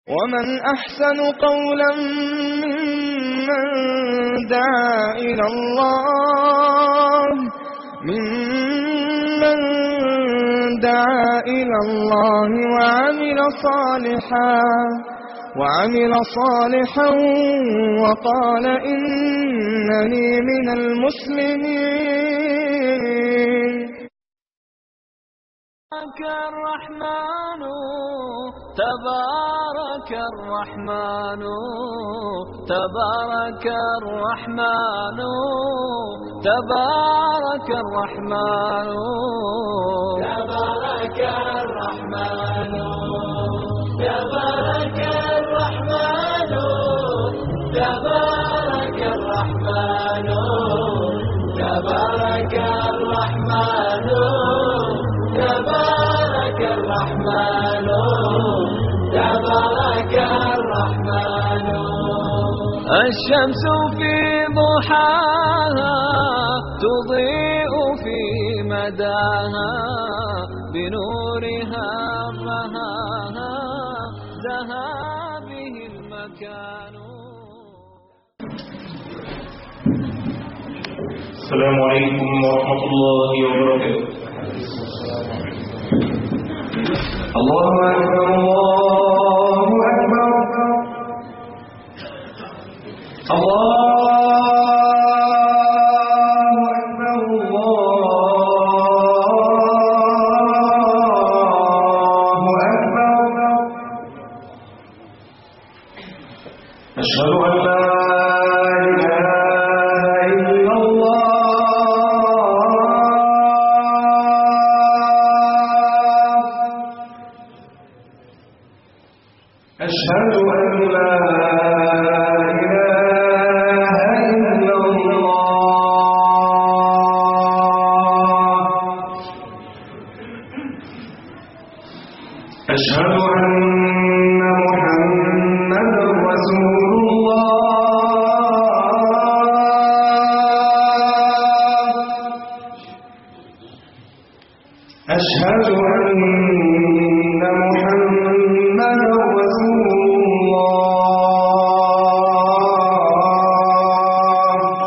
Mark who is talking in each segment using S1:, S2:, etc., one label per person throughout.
S1: ومن أحسن قولا ممن دعا إلى الله ممن دعا إلى الله وعمل صالحا وعمل صالحا وقال إنني من المسلمين
S2: تبارك الرحمن تبارك الرحمن تبارك الرحمن تبارك الرحمن تبارك الرحمن تبارك الرحمن تبارك الرحمن تبارك الرحمن تبارك الرحمن تبارك الرحمن الشمس في ضحاها تضيء في مداها بنورها رهاها زها به المكان
S3: السلام عليكم ورحمة الله وبركاته الله أكبر الله أكبر الله أكبر الله أكبر أشهد أن لا إله إلا الله أشهد أن لا إله إلا الله أشهد أن محمدا رسول الله أشهد أن محمدا رسول الله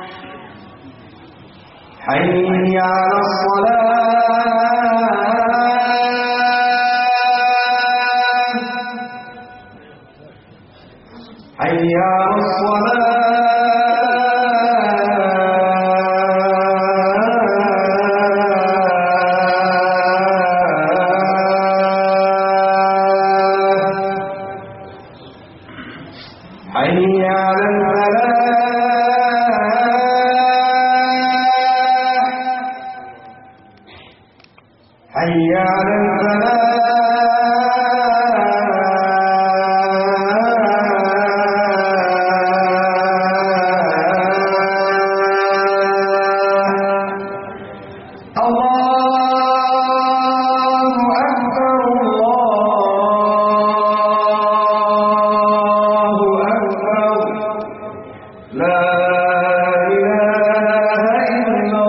S3: حي على الصلاة حي على الصلاة حي على الفلاح حي على الفلاح الله أكبر الله أكبر لا إله إلا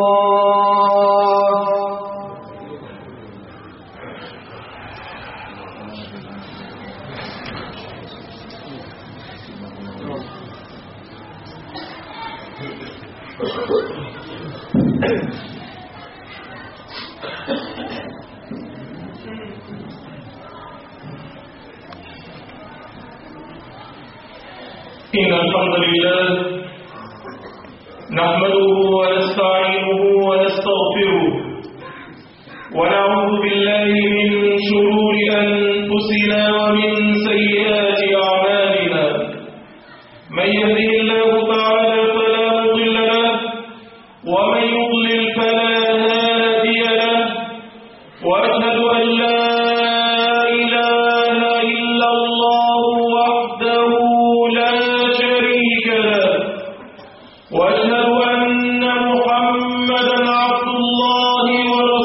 S3: الله
S4: إن الحمد لله نحمده ونستعينه ونستغفره ونعوذ بالله من شرور أنفسنا ومن سيئات أعمالنا من يهده الله تعالى فلا مضل له ومن يضلل فلا هادي له وأشهد أن لا إله إلا الله وحده لا شريك له وأشهد أن محمدا عبد الله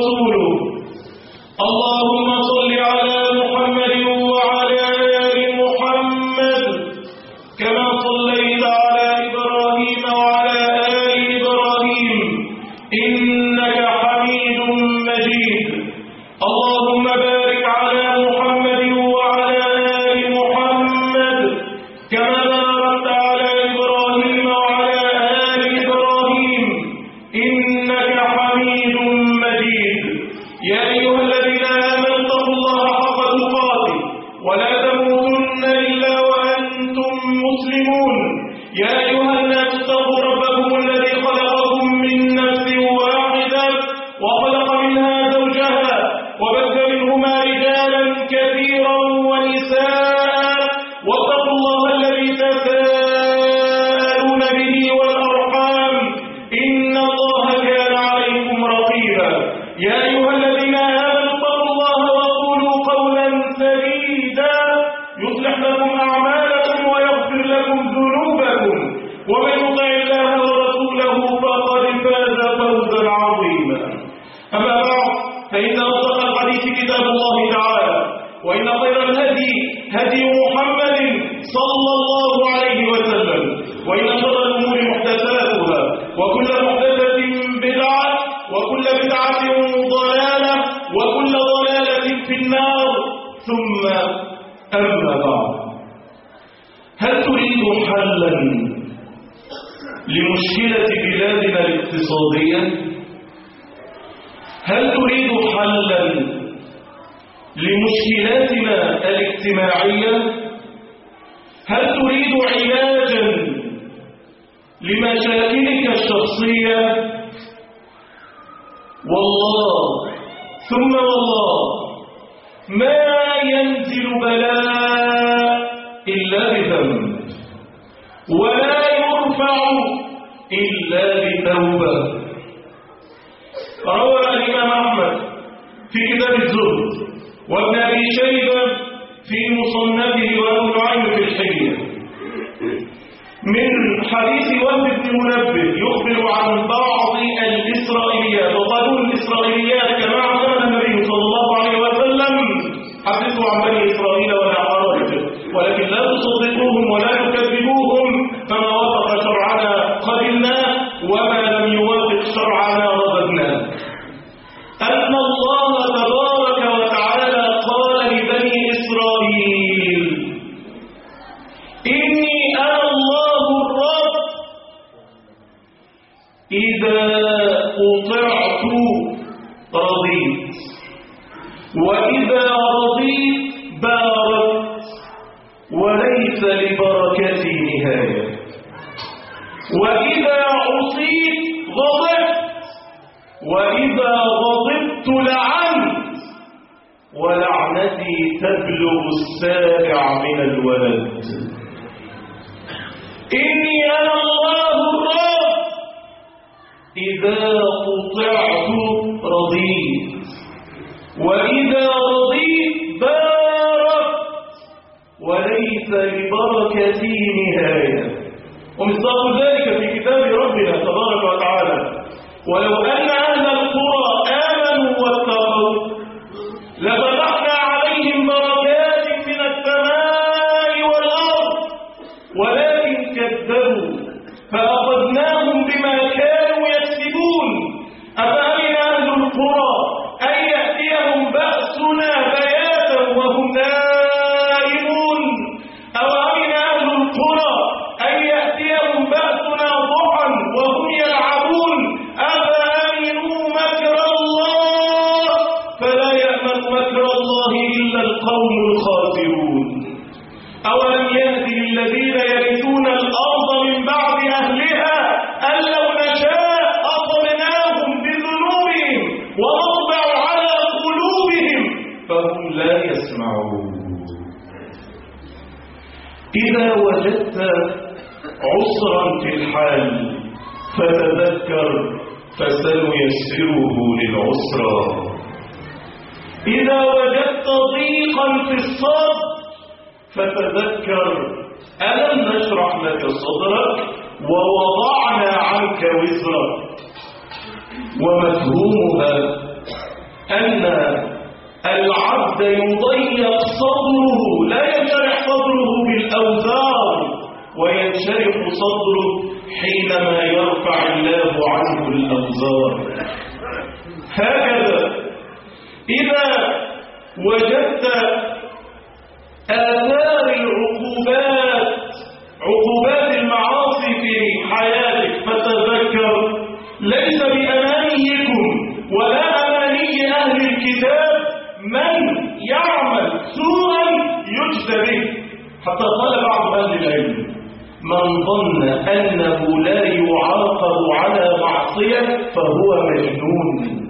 S4: ورسوله اللهم صل على محمد وعلى آل وإن خير الهدي هدي محمد صلى الله عليه وسلم وإن شر الأمور محدثاتها وكل محدثة بدعة وكل بدعة ضلالة وكل ضلالة في النار ثم أما بعد هل تريد حلا لمشكلة بلادنا الاقتصادية؟ هل تريد حلا لمشكلاتنا الاجتماعية هل تريد علاجا لمشاكلك الشخصية والله ثم والله ما ينزل بلاء إلا بذنب ولا يرفع إلا بتوبة روى الإمام أحمد في كتاب الزهد وابن أبي شيبة في مصنفه وأبو نعيم في الحلية من حديث وهب بن منبه يخبر عن بعض الإسرائيليات وقالوا الإسرائيليات كما علمنا النبي صلى الله عليه وسلم حدثوا عن بني إسرائيل ولا حرج ولكن لا تصدقوهم ولا تكذبوهم فما وافق شرعنا قبلنا وما لم يوافق شرعنا رددناه أن الله تبارك وتعالى قال لبني إسرائيل إني أنا الله الرب إذا أطعت رضيت وإذا رضيت باركت وليس لبركتي نهاية وإذا عصيت غضبت وإذا غضبت لعنت ولعنتي تبلغ السابع من الولد إني أنا الله الرب إذا قطعت رضيت وإذا رضيت باركت وليس لبركتي نهاية ومصداق ذلك في كتاب ربنا تبارك وتعالى ولو أن أهل القرى آمنوا واتقوا لفتحنا عليهم بركات من السماء والأرض ولكن كذبوا فأخذناهم بما كانوا يكسبون أفأمن أهل القرى أن يأتيهم بأسنا بياتا وهم نائمون أو أمن أهل القرى أن يأتيهم بأسنا ضحى وهم يلعبون أفأمنوا مكر الله فلا يأمن مكر الله إلا القوم الخاسرون أولم يهد للذين يرثون الأرض من بعد أهلها أن لو نشاء أصبناهم بذنوبهم ونطبع على قلوبهم فهم لا يسمعون إذا وجدت عسرا في الحال فتذكر فسنيسره للعسرى إذا وجدت ضيقا في الصدر فتذكر ألم نشرح لك صدرك ووضعنا عنك وزرك ومفهومها أن العبد يضيق صدره لا ينشرح صدره بالأوزار وينشرح صدره حينما يرفع الله عنه الأوزار هكذا إذا وجدت آثار العقوبات عقوبات المعاصي في حياتك فتذكر ليس بأمانيكم ولا أماني أهل الكتاب من يعمل سوءا يجزى به حتى قال بعض أهل العلم من ظن أنه لا يعاقب على معصية فهو مجنون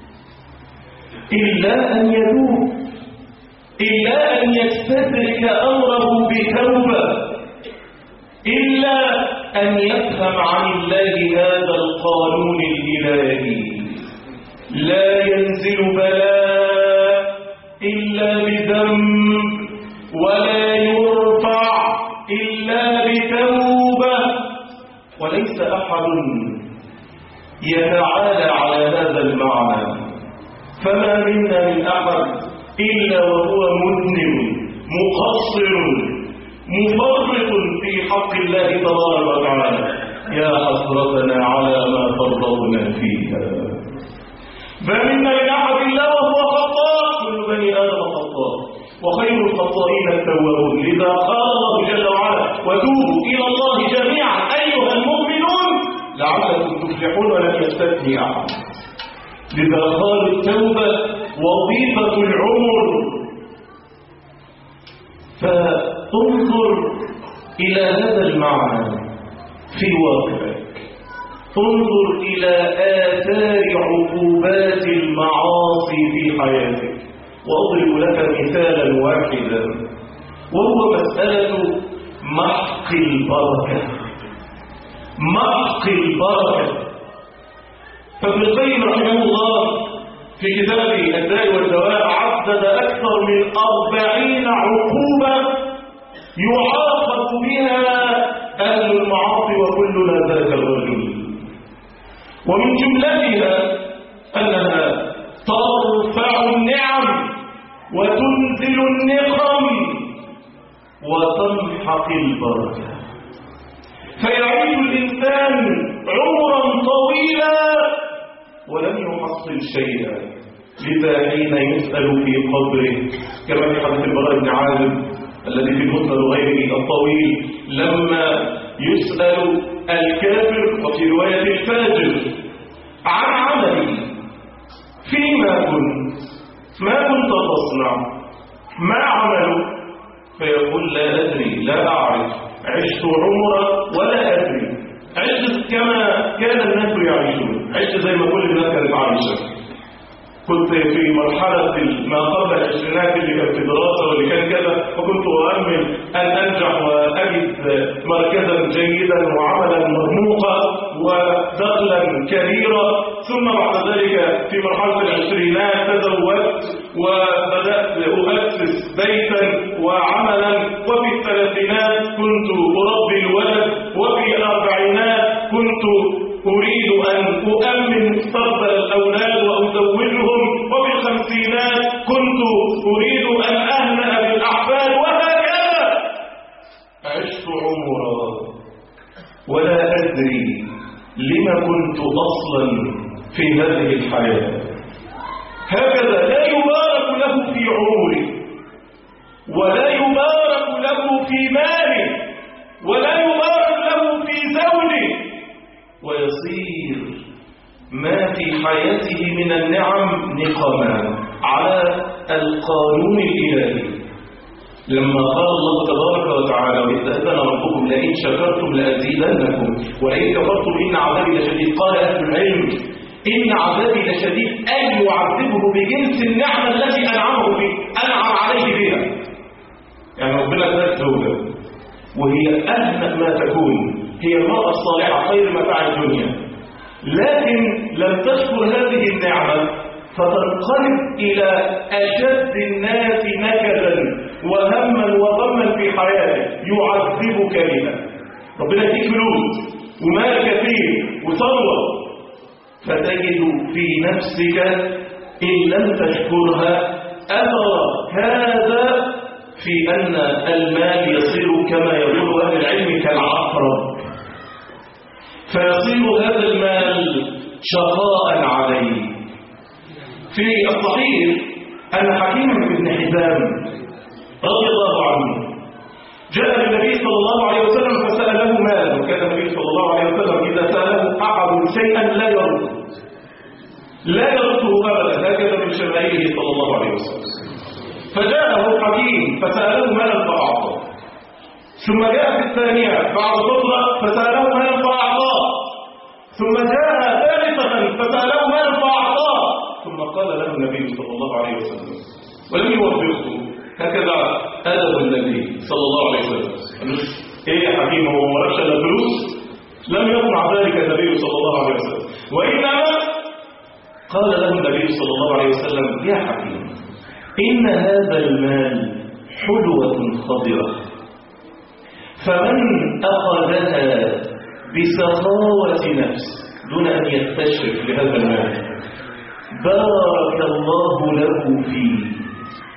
S4: إلا أن يتوب إلا أن يستدرك أمره بتوبة إلا أن يفهم عن الله هذا القانون الإلهي لا ينزل بلاء إلا بذنب ولا يرفع إلا بتوبة وليس أحد يتعالى على هذا المعنى فما منا من أحد إلا وهو مذنب مقصر مفرط في حق الله تبارك وتعالى يا حسرتنا على ما فرطنا فيها فمن من أحد الله وهو خطاء كل بني آدم خطاء وخير الخطائين التوابون لذا قال الله جل وعلا وتوبوا إلى الله جميعا أيها المؤمنون لعلكم تفلحون ولم يستثني أحد لذا قال التوبة وظيفة العمر فانظر إلى هذا المعنى في واقعك انظر إلى آثار عقوبات المعاصي في حياتك وأضرب لك مثالا واحدا وهو مسألة محق البركة محق البركة فابن القيم رحمه الله في كتابه الداء والدواء عدد أكثر من أربعين عقوبة يعاقب بها أهل المعاصي وكلنا ذاك الرجل ومن جملتها أنها ترفع النعم وتنزل النقم وتمحق البركة فيعيش الإنسان عمرا طويلا ولم يحصل شيئا لذا حين يسأل في قبره كما في حديث البراء بن عازب الذي في المسند غيره الطويل لما يسأل الكافر وفي رواية الفاجر عن عمله فيما كنت ما كنت تصنع ما عمله فيقول لا أدري لا أعرف عشت عمرا ولا أدري عشت كما كان الناس يعيشون عشت زي ما كل الناس كانت عايشة كنت في مرحلة ما قبل العشرينات اللي كان في دراسة واللي كان كذا وكنت أؤمل أن أنجح وأجد مركزا جيدا وعملا مرموقا ودخلا كبيرا ثم بعد ذلك في مرحلة العشرينات تزوجت وبدأت أؤسس بيتا وعملا وفي الثلاثينات كنت أربي الولد وفي الأربعينات كنت أريد أن أؤمن مستقبل الأولاد وأزوجهم وفي الخمسينات كنت أريد أن أهنأ بالأحفاد وهكذا عشت عمرا ولا أدري لما كنت أصلا في هذه الحياة هكذا لا يبارك له في عمره ولا يبارك له في ماله ولا يبارك له في زوجه ويصير ما في حياته من النعم نقما على القانون الإلهي لما قال الله تبارك وتعالى وإذ أذن ربكم لئن شكرتم لأزيدنكم ولئن كفرتم إن عذابي لشديد قال أهل العلم إن عذابي لشديد أن يعذبه بجنس النعمة التي أنعمه به أنعم عليه بها يعني ربنا اداك زوجة وهي أهنأ ما تكون هي المرأة الصالحة خير متاع الدنيا لكن لم تشكر هذه النعمة فتنقلب إلى أشد الناس نكدا وهما وغما في حياته يعذبك بها ربنا يديك فلوس ومال كثير وثروة فتجد في نفسك إن لم تشكرها أثر هذا في أن المال يصير كما يقول أهل العلم كالعقرب فيصير هذا المال شقاء عليه في الصحيح أن حكيم بن حزام رضي الله عنه جاء للنبي صلى الله عليه وسلم فسأله مال وكان النبي صلى الله عليه وسلم إذا سأله أحد شيئا لا يرد لا يرده أبدا هكذا من شمائله صلى الله عليه وسلم فجاءه حكيم فسأله مالا فأعطاه ثم جاء في الثانية بعد فترة فسأله مالا فأعطاه ثم جاء ثالثة فسأله مالا فأعطاه ثم قال له النبي صلى الله عليه وسلم ولم يوفقه هكذا أدب النبي صلى الله عليه وسلم إيه يا حكيم هو مرشد الفلوس لم يصنع ذلك النبي صلى الله عليه وسلم وإنما قال له النبي صلى الله عليه وسلم يا حكيم إن هذا المال حلوة خضرة فمن أخذها بسخاوة نفس دون أن يستشرف لهذا المال بارك الله له فيه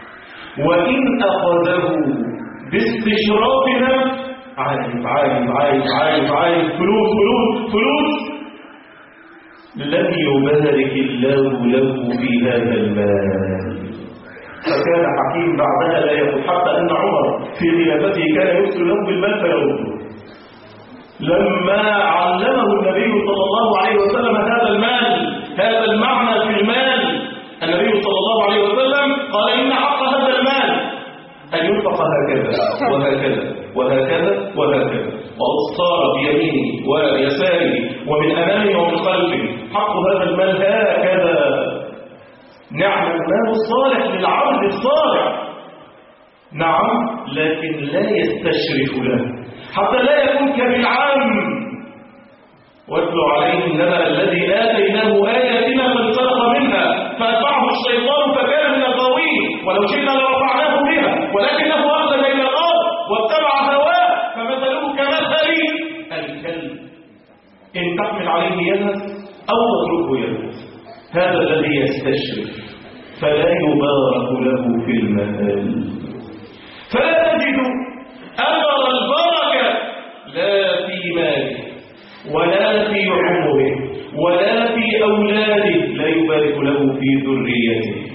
S4: وإن أخذه باستشراف نفس عايز عايز عايز عايز عايز فلوس فلوس فلوس لم يبارك الله له في هذا المال فكان حكيم بعدها لا يقول حتى أن عمر في خلافته كان يرسل له بالمال فيرده لما علمه النبي صلى الله عليه وسلم هذا المال هذا المعنى في المال النبي صلى الله عليه وسلم قال إن حق هذا المال أن ينفق هكذا وهكذا وهكذا وهكذا وصار بيمينه ويساره ومن أمامه ومن خلفه حق هذا المال هكذا نعم المال الصالح للعبد الصالح نعم لكن لا يستشرف له حتى لا يكون كبالعام واتلو عليهم نبأ الذي آتيناه آياتنا فانسلخ منها فأتبعه الشيطان فكان من الغاوين ولو شئنا لرفعناه بها ولكنه أخلد إلى الأرض واتبع هواه فمثله كمثل الكلب إن تحمل عليه يلهث أو تتركه يلهث هذا الذي يستشرف فلا يبارك له في المثل فلا تجد أثر البركة لا في ماله ولا في عمره ولا في أولاده لا يبارك له في ذريته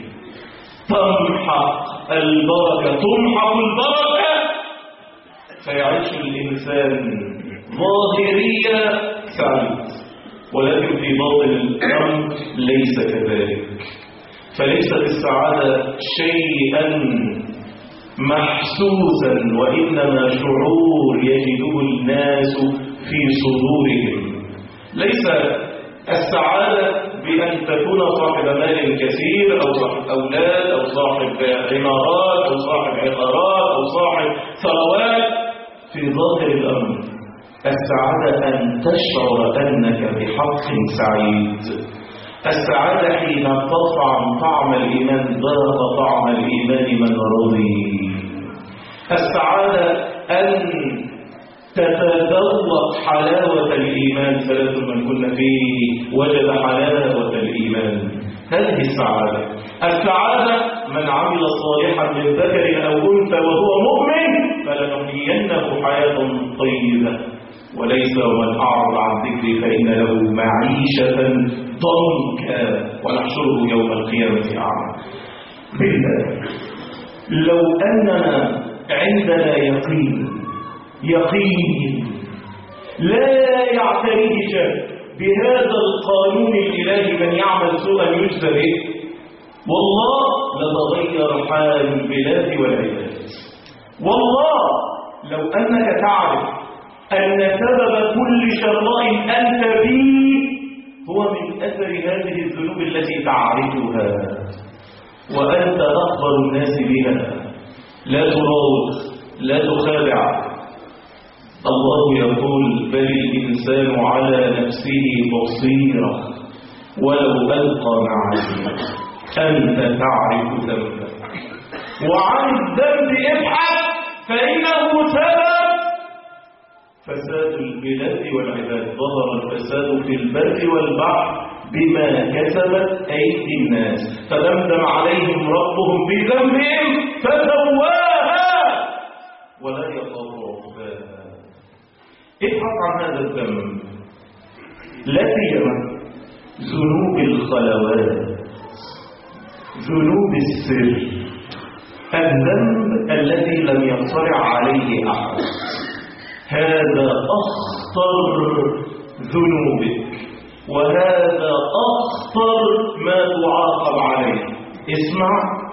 S4: تمحق البركة تمحق البركة فيعيش الإنسان ظاهريا سعيد ولكن في باطن الأمر ليس كذلك فليست السعادة شيئا محسوسا وإنما شعور يجده الناس في صدورهم ليس السعادة بأن تكون صاحب مال كثير أو صاحب أولاد أو صاحب عمارات أو صاحب عقارات أو صاحب ثروات في ظاهر الأمر السعادة أن تشعر أنك بحق سعيد السعادة حين تطعم طعم الإيمان ذاق طعم الإيمان من رضي السعادة أن تتذوق حلاوة الإيمان ثلاث من كنا فيه وجد حلاوة الإيمان هذه السعادة السعادة من عمل صالحا من ذكر أو أنثى وهو مؤمن فلنحيينه حياة طيبة وليس ومن أعرض عن ذكري فإن له معيشة ضنكا ونحشره يوم القيامة أعمى بالله لو أننا عندنا يقين يقين لا يعتريه شيء بهذا القانون الإلهي من يعمل سوءا يجزى به والله لتغير حال البلاد والعباد والله لو أنك تعرف أن سبب كل شراء أنت فيه هو من أثر هذه الذنوب التي تعرفها وأنت أخبر الناس بها لا تراوغ لا تخادع الله يقول بل الإنسان على نفسه بصيرة ولو ألقى معاذيره أنت تعرف ذنبك وعن الذنب ابحث فإنه سبب فساد البلاد والعباد ظهر الفساد في البر والبحر بما كسبت أيدي الناس فدمدم عليهم ربهم بذنبهم فسواها ولا يخاف عقباها ابحث عن هذا الذنب لا سيما ذنوب الخلوات ذنوب السر الذنب الذي لم يطلع عليه أحد هذا أخطر ذنوبك وهذا أخطر ما تعاقب عليه اسمع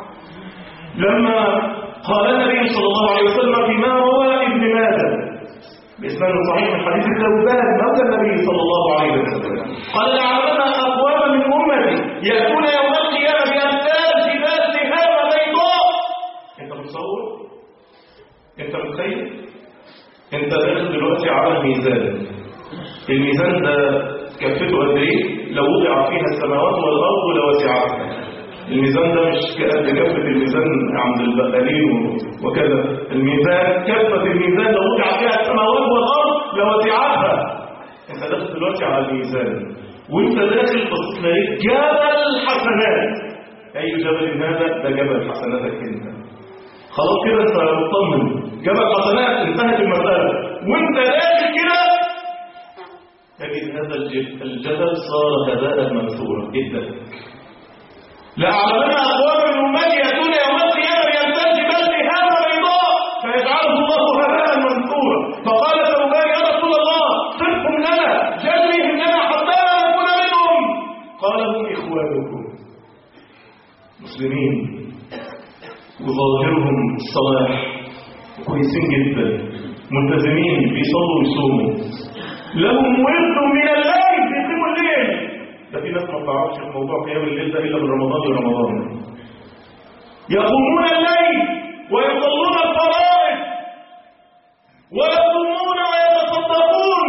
S4: لما قال النبي صلى الله عليه وسلم فيما روى ابن ماجه بإسناد صحيح من حديث الثوبان موت النبي صلى الله عليه وسلم قال لعلمنا أقوام من أمتي يأتون يوم القيامة بأمثال جبال سهام بيضاء أنت متصور؟ أنت متخيل؟ أنت داخل دلوقتي على الميزان الميزان ده كفته قد إيه؟ لو وضع فيها السماوات والأرض لوسعتها الميزان ده مش قد كفة الميزان عند البقالين وكذا الميزان كفة الميزان لو وضع فيها السماوات والأرض لوسعتها انت داخل دلوقتي على الميزان وانت داخل بص تلاقي جبل حسنات اي جبل هذا ده جبل حسناتك انت خلاص كده انت مطمن جابك حسنات انتهت المسألة وانت داخل كده تجد هذا الج- الجبل صار هباء منثورا جدا لأعلمنا أقوام من أمتي يأتون يوم القيامة يمتد بل هذا بيضاء فيجعله الله هباء منثورا فقال ثوبان يا رسول الله صدقهم لنا جلهم لنا حتى لا نكون منهم قال هم إخوانكم مسلمين وظاهرهم الصلاح كويسين جدا ملتزمين بيصلوا ويصوموا لهم ورد من الليل بيقيموا الليل ده في ناس ما بتعرفش في موضوع قيام الليل ده الا من رمضان لرمضان يقومون الليل ويصلون الفرائض ويصومون ويتصدقون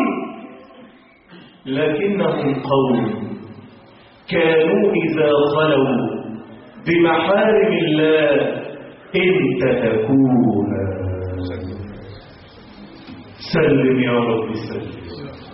S4: لكنهم قوم كانوا إذا خلوا بمحارم الله انتهكوها سلم يا رب سلم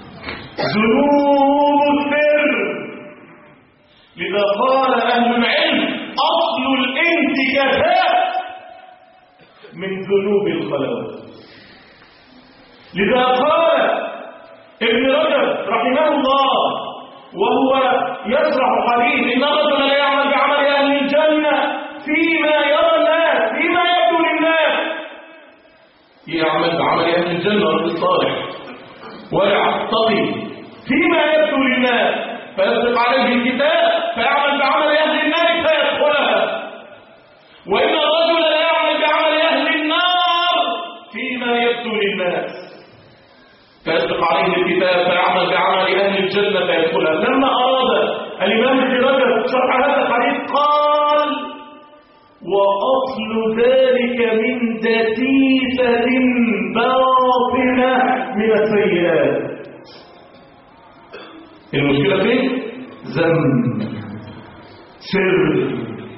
S4: ذنوب السر لذا قال أهل العلم أصل الانتكاسات من ذنوب الخلوات لذا قال ابن رجب رحمه الله وهو يشرح حديث إن الرجل لا يعمل بعمل أهل الجنة فيما يرى الناس فيما يبدو للناس يعمل بعمل أهل الجنة رجل صالح ويعتقي فيما يبدو للناس فيسبق عليه الكتاب فيعمل بعمل أهل النار فيدخلها وإن الرجل لا يعمل بعمل أهل النار فيما يبدو للناس فيسبق عليه الكتاب فيعمل بعمل أهل الجنة فيدخلها لما أراد الإمام ابن رجب شرح هذا الحديث قال وأصل ذلك من دسيسة باطنة من السيئات المشكلة فين؟ ذنب سر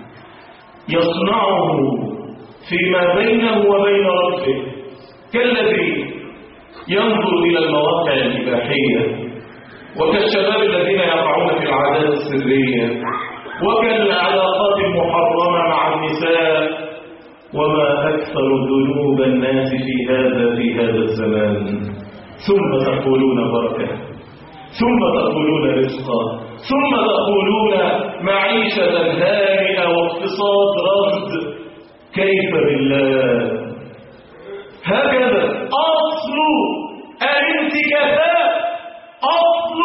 S4: يصنعه فيما بينه وبين ربه كالذي ينظر إلى المواقع الإباحية وكالشباب الذين يقعون في العادات السرية وكالعلاقات المحرمة مع النساء وما أكثر ذنوب الناس في هذا في هذا الزمان ثم تقولون بركة ثم تقولون رزقا ثم تقولون معيشة هانئة واقتصاد رصد كيف بالله هكذا أصل الانتكاسات أصل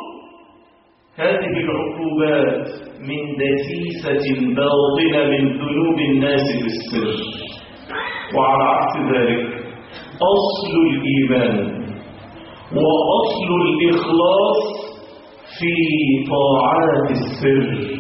S4: هذه العقوبات من دسيسة باطنة من ذنوب الناس بالسر وعلى عكس ذلك أصل الإيمان وأصل الإخلاص في طاعات السر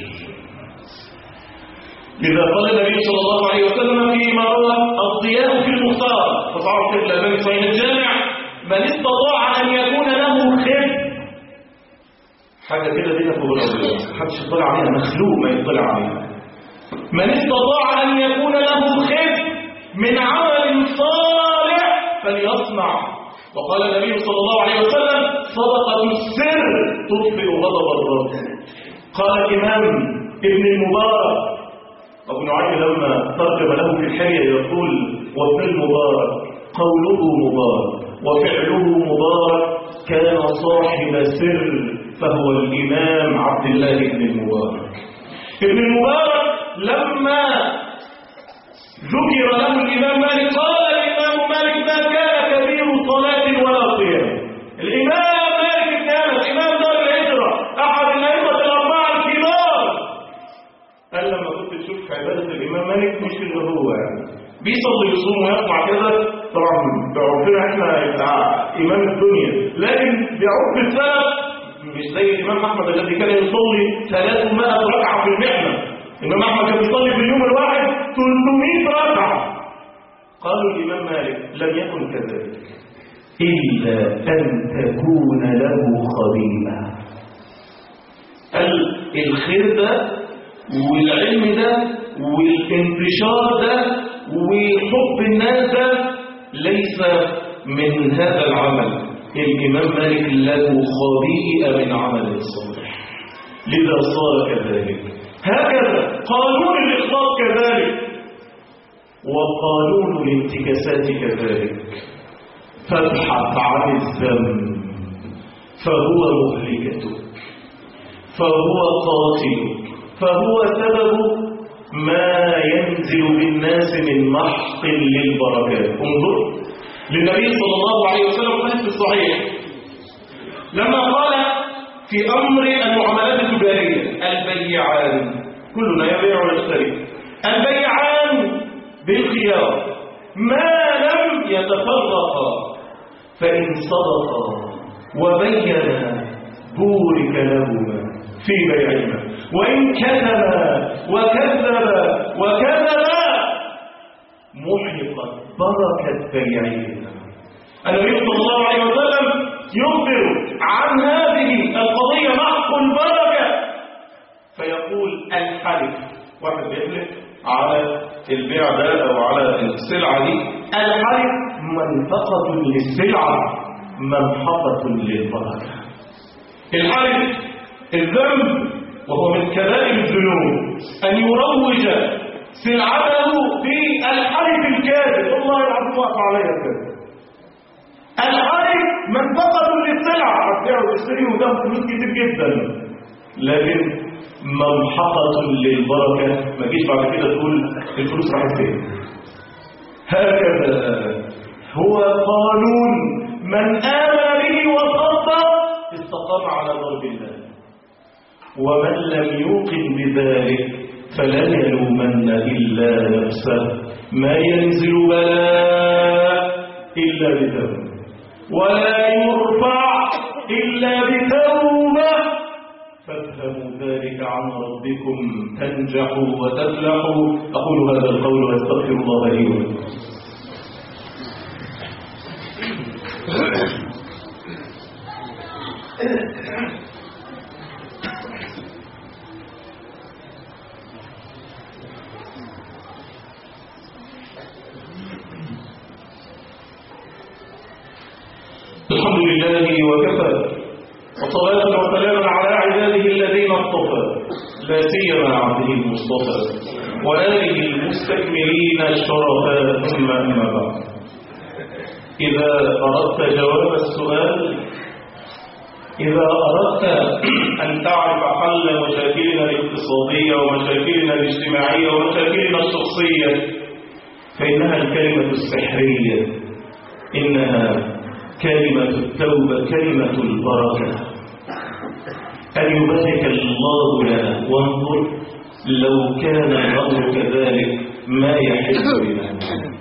S4: لذا قال النبي صلى الله عليه وسلم فيما روى الضياء في المختار فصعب في الأبان صحيح الجامع من استطاع أن يكون له خف حاجة كده بينك وبين ربنا محدش يطلع عليها مخلوق ما يطلع عليها من استطاع أن يكون له خف من عمل صالح فليصنع وقال النبي صلى الله عليه وسلم صدقة السر تطفئ غضب الرب قال الإمام ابن المبارك ابن عين لما ترجم له في الحية يقول وابن المبارك قوله مبارك وفعله مبارك كان صاحب سر فهو الإمام عبد الله بن المبارك ابن المبارك لما ذكر له الإمام مالك قال الإمام مالك ما كان كبير صلاة ولا صيام الإمام مالك بن أنس إمام دار الهجرة أحد الأئمة الأربعة الكبار قال لما كنت تشوف عبادة الإمام مالك مش اللي هو يعني بيصلي يصوم ويطلع كده طبعا بعرفنا احنا يبقى إمام الدنيا لكن بعرف السلف مش زي الإمام أحمد الذي كان يصلي 300 ركعة في المحنة الإمام أحمد كان يصلي في اليوم الواحد 300 ركعة قالوا الإمام مالك لم يكن كذلك إلا أن تكون له خبيئة الخير ده والعلم ده والانتشار ده وحب الناس ده ليس من هذا العمل الإمام مالك له خبيئة من عمل صالح لذا صار كذلك هكذا قانون الإخلاص كذلك وقانون الانتكاسات كذلك فابحث عن الذنب فهو مهلكتك فهو قاتلك فهو سبب ما ينزل بالناس من محق للبركات انظر للنبي صلى الله عليه وسلم قال في الصحيح لما قال في أمر المعاملات التجارية البيعان كلنا يبيع ويشتري البيعان بالخيار ما لم يتفرقا فإن صدقا وبينا بورك لهما في بيعهما وإن كتما وكذبا وكذبا محقت بركة بيعهما النبي صلى الله عليه وسلم يخبر عن هذه القضية محق البركة فيقول الحلف واحد بيحلف على البيع ده أو على السلعة دي الحلف منفقة للسلعة منحقة للبركة الحلف الذنب وهو من كبائر الذنوب أن يروج سلعته بالحلف الكاذب والله العظيم واقع عليا كذب الحلف منفقة للسلعة هتبيع وتشتري وده فلوس كتير جدا لكن ممحقة للبركة ما تجيش بعد كده تقول الفلوس راحت فين هكذا هو قانون من آمن به وصدق استقام على ضرب الله ومن لم يوقن بذلك فلن يلومن إلا نفسه ما ينزل بلاء إلا بذنب ولا يرفع إلا بتوبة فافهموا ذلك عن ربكم تنجحوا وتفلحوا أقول هذا القول وأستغفر الله لي ولكم الحمد لله وكفى وصلاة وسلاما على عباده الذين اصطفى لا سيما عبده المصطفى وآله المستكملين الشرفاء ثم أما بعد إذا أردت جواب السؤال إذا أردت أن تعرف حل مشاكلنا الاقتصادية ومشاكلنا الاجتماعية ومشاكلنا الشخصية فإنها الكلمة السحرية إنها كلمة التوبة كلمة البركة أن يبارك الله لنا وانظر لو كان الأمر كذلك ما يحس بنا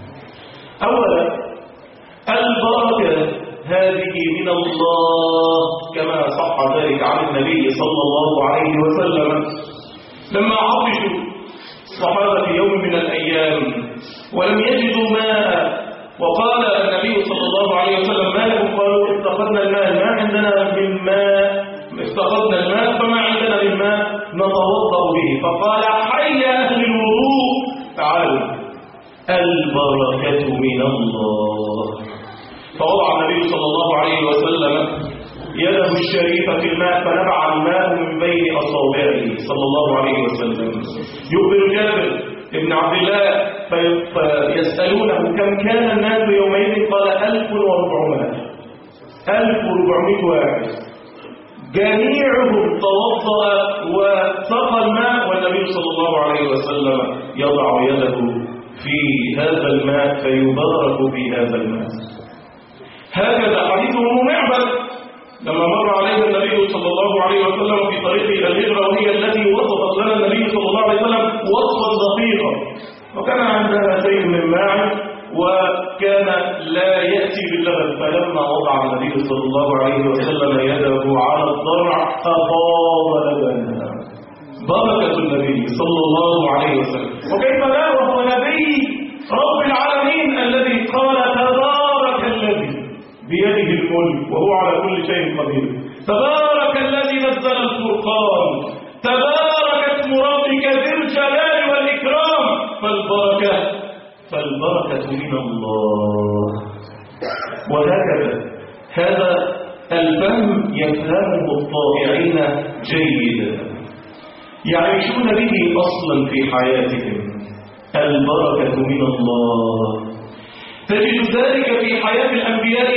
S4: أولا البركة هذه من الله كما صح ذلك عن النبي صلى الله عليه وسلم لما عطشوا الصحابة في يوم من الأيام ولم يجدوا ماء وقال النبي صلى الله عليه وسلم ما لكم قالوا افتقدنا الماء ما عندنا من ماء افتقدنا الماء فما عندنا من ماء نتوضا به فقال حي اهل الوضوء تعالوا البركه من الله فوضع النبي صلى الله عليه وسلم يده الشريفه في الماء فنبع الماء من بين اصابعه صلى الله عليه وسلم يخبر جابر ابن عبد الله فيسألونه كم كان الناس يومئذ قال 1400 1400 واحد جميعهم توضأ وسقى الماء والنبي صلى الله عليه وسلم يضع يده في هذا الماء فيبارك في هذا الماء هكذا حديث أم معبد لما مر عليه النبي صلى الله عليه وسلم في طريق إلى الهجرة وهي التي وصفت لنا النبي صلى الله عليه وسلم وصفا دقيقا وكان عندها شيء من ماء وكان لا يأتي باللبن فلما وضع النبي صلى الله عليه وسلم يده على الضرع أفاض لبنها بركة النبي صلى الله عليه وسلم وكيف لا وهو نبي رب العالمين الذي قال تبارك الذي بيده الملك وهو على كل شيء قدير تبارك الذي نزل الفرقان تبارك اسم ربك ذي الجلال والإكرام فالبركة فالبركة من الله وهكذا هذا الفهم يفهمه الطائعين جيدا يعيشون به أصلا في حياتهم البركة من الله تجد ذلك في حياة الأنبياء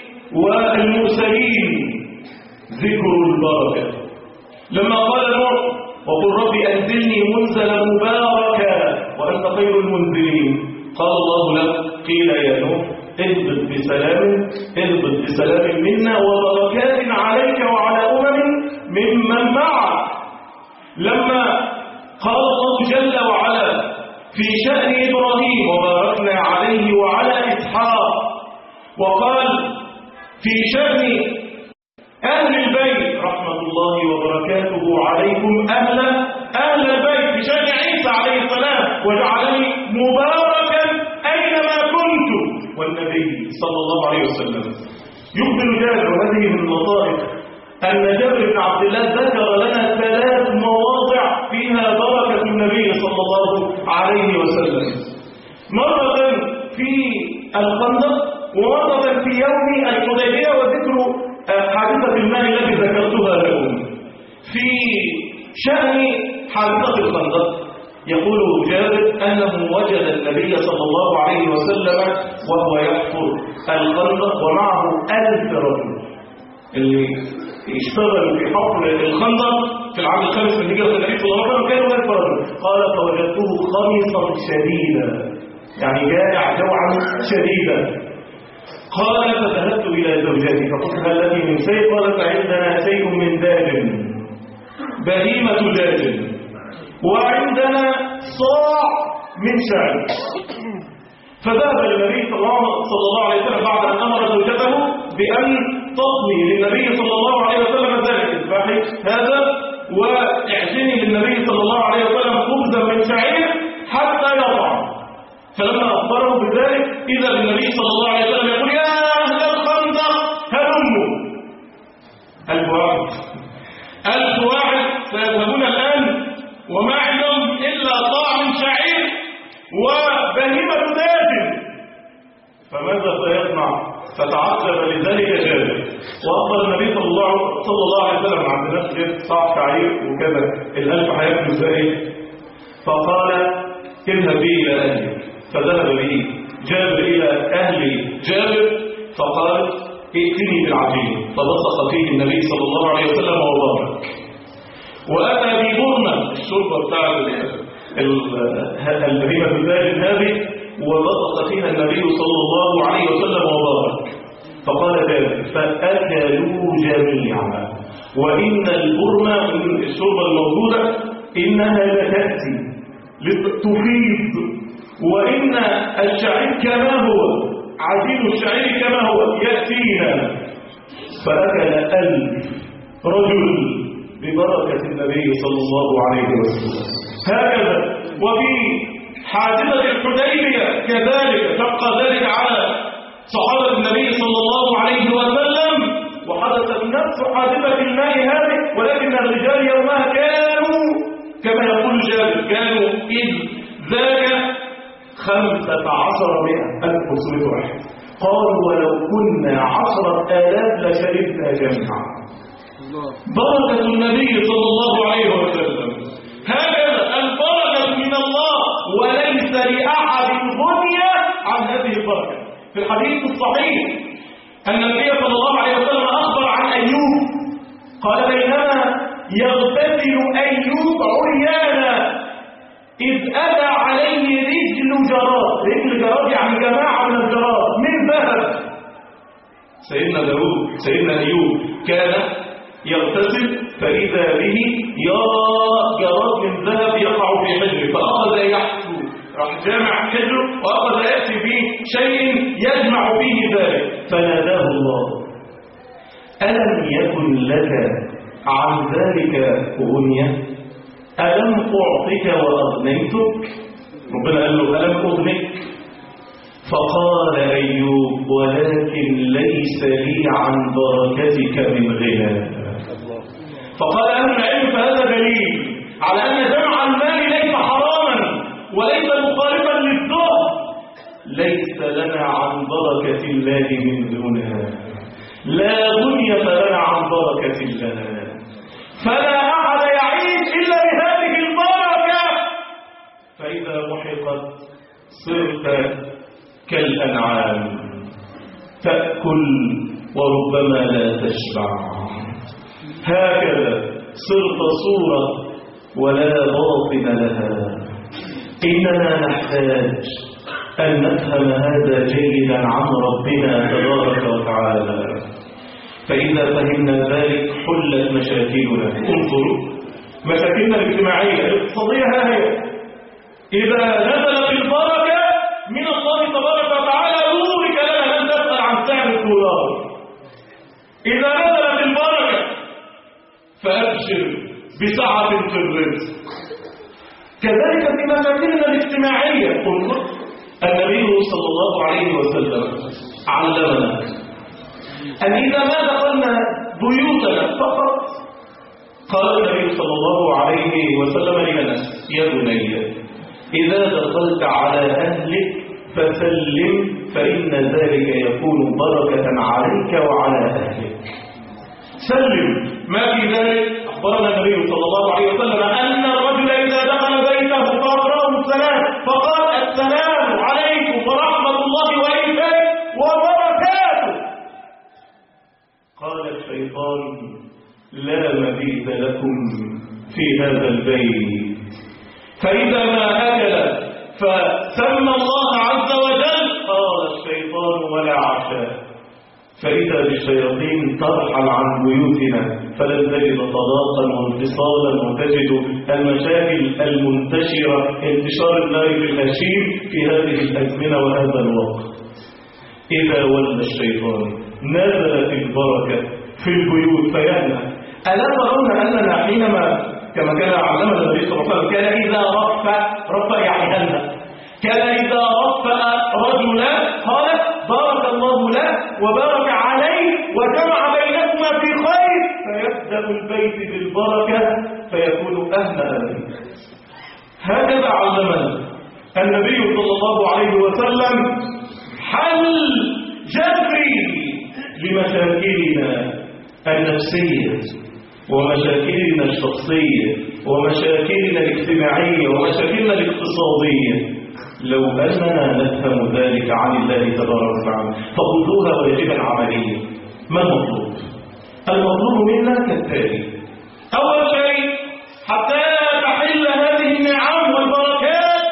S4: والمرسلين ذكر البركة لما قال نوح وقل رب أنزلني منزلا مباركا وأنت خير المنزلين قال الله له قيل يا نوح اهبط بسلام اهبط بسلام منا وبركات عليك وعلى أمم ممن معك لما قال الله جل وعلا في شأن إبراهيم وباركنا عليه وعلى إسحاق وقال في شأن أهل البيت رحمة الله وبركاته عليكم أهل أهل البيت في شأن عيسى عليه السلام وجعلني مباركا أينما كنت والنبي صلى الله عليه وسلم يقبل جابر وهذه من اللطائف أن جابر بن عبد الله ذكر لنا ثلاث مواضع فيها بركة النبي صلى الله عليه وسلم مرة في الخندق ومرة في يوم الحديبية وذكر حادثة الماء التي ذكرتها لكم في شأن حادثة الخندق يقول جابر أنه وجد النبي صلى الله عليه وسلم وهو يحفر الخندق ومعه ألف رجل اللي اشتغلوا في حفر الخندق في العام الخامس من هجرة النبي صلى الله عليه وسلم كانوا ألف رجل قال فوجدته خميصا شديدا يعني جائع جوعا شديدا قال فذهبت إلى زوجتي فقلت هل لك من شيء قالت عندنا شيء من داج بهيمة داج وعندنا صاع من شعر فذهب النبي صلى الله عليه وسلم بعد أن أمر زوجته بأن تطمي للنبي صلى الله عليه وسلم ذلك اذبحي هذا واعزني للنبي صلى الله عليه وسلم خبزا من شعير حتى يطعم فلما أخبره بذلك إذا النبي صلى الله عليه وسلم يقول يا أهل الخندق هلموا ألف واحد ألف واحد سيذهبون الآن وما عندهم إلا طعم شعير وبهيمة ذات فماذا سيصنع فتعجب لذلك جابر وأفضل النبي صلى الله صلى الله عليه وسلم عند نفسه صاع شعير وكذا الألف هياكل ازاي فقال اذهب بي إلى أهلك فذهب به جابر إلى أهل جابر فقال ائتني بالعجين فبصق فيه النبي صلى الله عليه وسلم وبارك وأتى ببرمة الشرطة بتاع البهيمة البارد هذه وبصق فيها النبي صلى الله عليه وسلم وبارك فقال ذلك فأكلوا جميعا وإن البرمة الشرطة الموجودة إنها لتأتي لتفيض وإن الشعير كما هو عجين الشعير كما هو يأتينا فأكل ألف رجل ببركة النبي صلى الله عليه وسلم هكذا وفي حادثة الحديبية كذلك تبقى ذلك على صحابة النبي صلى الله عليه وسلم وحدثت نفس حادثة الماء هذه ولكن الرجال يومها كانوا كما يقول جابر كانوا إذ ذاك خمسة عشر مئة ألف وخمسمائة واحد قالوا ولو كنا عشرة آلاف لشربنا جميعا بركة النبي صلى الله عليه وسلم هكذا البركة من الله وليس لأحد غنية عن هذه البركة في الحديث الصحيح أن النبي صلى الله عليه وسلم أخبر عن أيوب قال بينما يغتسل أيوب عريانا إذ أتى عليه رجل جراد رجل جراد يعني جماعة من الجراد من ذهب سيدنا داود سيدنا أيوب كان يغتسل فإذا به يرى جراد من ذهب يقع في حجره فأخذ يحثو راح جامع حجره وأخذ يأتي به شيء يجمع به ذلك فناداه الله ألم يكن لك عن ذلك غنية ألم أعطك وأغنيتك ربنا قال له ألم أغنك فقال أيوب ولكن ليس لي عن بركتك من غنى فقال أهل العلم فهذا دليل على أن جمع المال ليس حراما وليس مخالفا للزهد ليس لنا عن بركة الله من غنى لا غنية لنا عن بركة الله فلا أحد يعيش إلا بهذه البركة فإذا محقت صرت كالأنعام تأكل وربما لا تشبع هكذا صرت صورة ولا باطن لها إننا نحتاج أن نفهم هذا جيدا عن ربنا تبارك وتعالى فإذا فهمنا ذلك حلت مشاكلنا انظروا مشاكلنا الاجتماعية الاقتصادية ها هي إذا نزلت البركة من الله تبارك وتعالى بورك لنا لن تسأل عن سعر الدولار إذا نزلت البركة فأبشر بسعة في الرزق كذلك في مشاكلنا الاجتماعية انظر النبي صلى الله عليه وسلم علمنا أن إذا ما دخلنا بيوتنا فقط قال النبي صلى الله عليه وسلم لأنس يا بني إذا دخلت على أهلك فسلم فإن ذلك يكون بركة عليك وعلى أهلك سلم ما في ذلك أخبرنا النبي صلى الله عليه وسلم أن الرجل إذا دخل بيته فأقرأه السلام فقال السلام عليكم ورحمة الله وبركاته وبركاته قال الشيطان لا مبيت لكم في هذا البيت فإذا ما أكل فسمى الله عز وجل قال الشيطان ولا عشاء فإذا بالشياطين ترحل عن بيوتنا فلن تجد طلاقا وانفصالا وتجد المشاكل المنتشرة انتشار النار في الهشيم في هذه الأزمنة وهذا الوقت إذا ولى الشيطان نزلت البركة في البيوت فيهنأ ألا ترون أننا حينما كما كان علمنا النبي صلى الله عليه وسلم كان إذا رفع رفع يعني هنأ كان إذا رفع رجلا قال بارك الله له وبارك عليه وجمع بينكما في خير فيبدأ البيت بالبركة فيكون أهل البيت هكذا علمنا النبي صلى الله عليه وسلم حل جذري لمشاكلنا النفسية ومشاكلنا الشخصية ومشاكلنا الاجتماعية ومشاكلنا الاقتصادية لو أننا نفهم ذلك عن الله تبارك وتعالى فخذوها واجبا عمليا ما المطلوب؟ المطلوب منا كالتالي أول شيء حتى تحل هذه النعم والبركات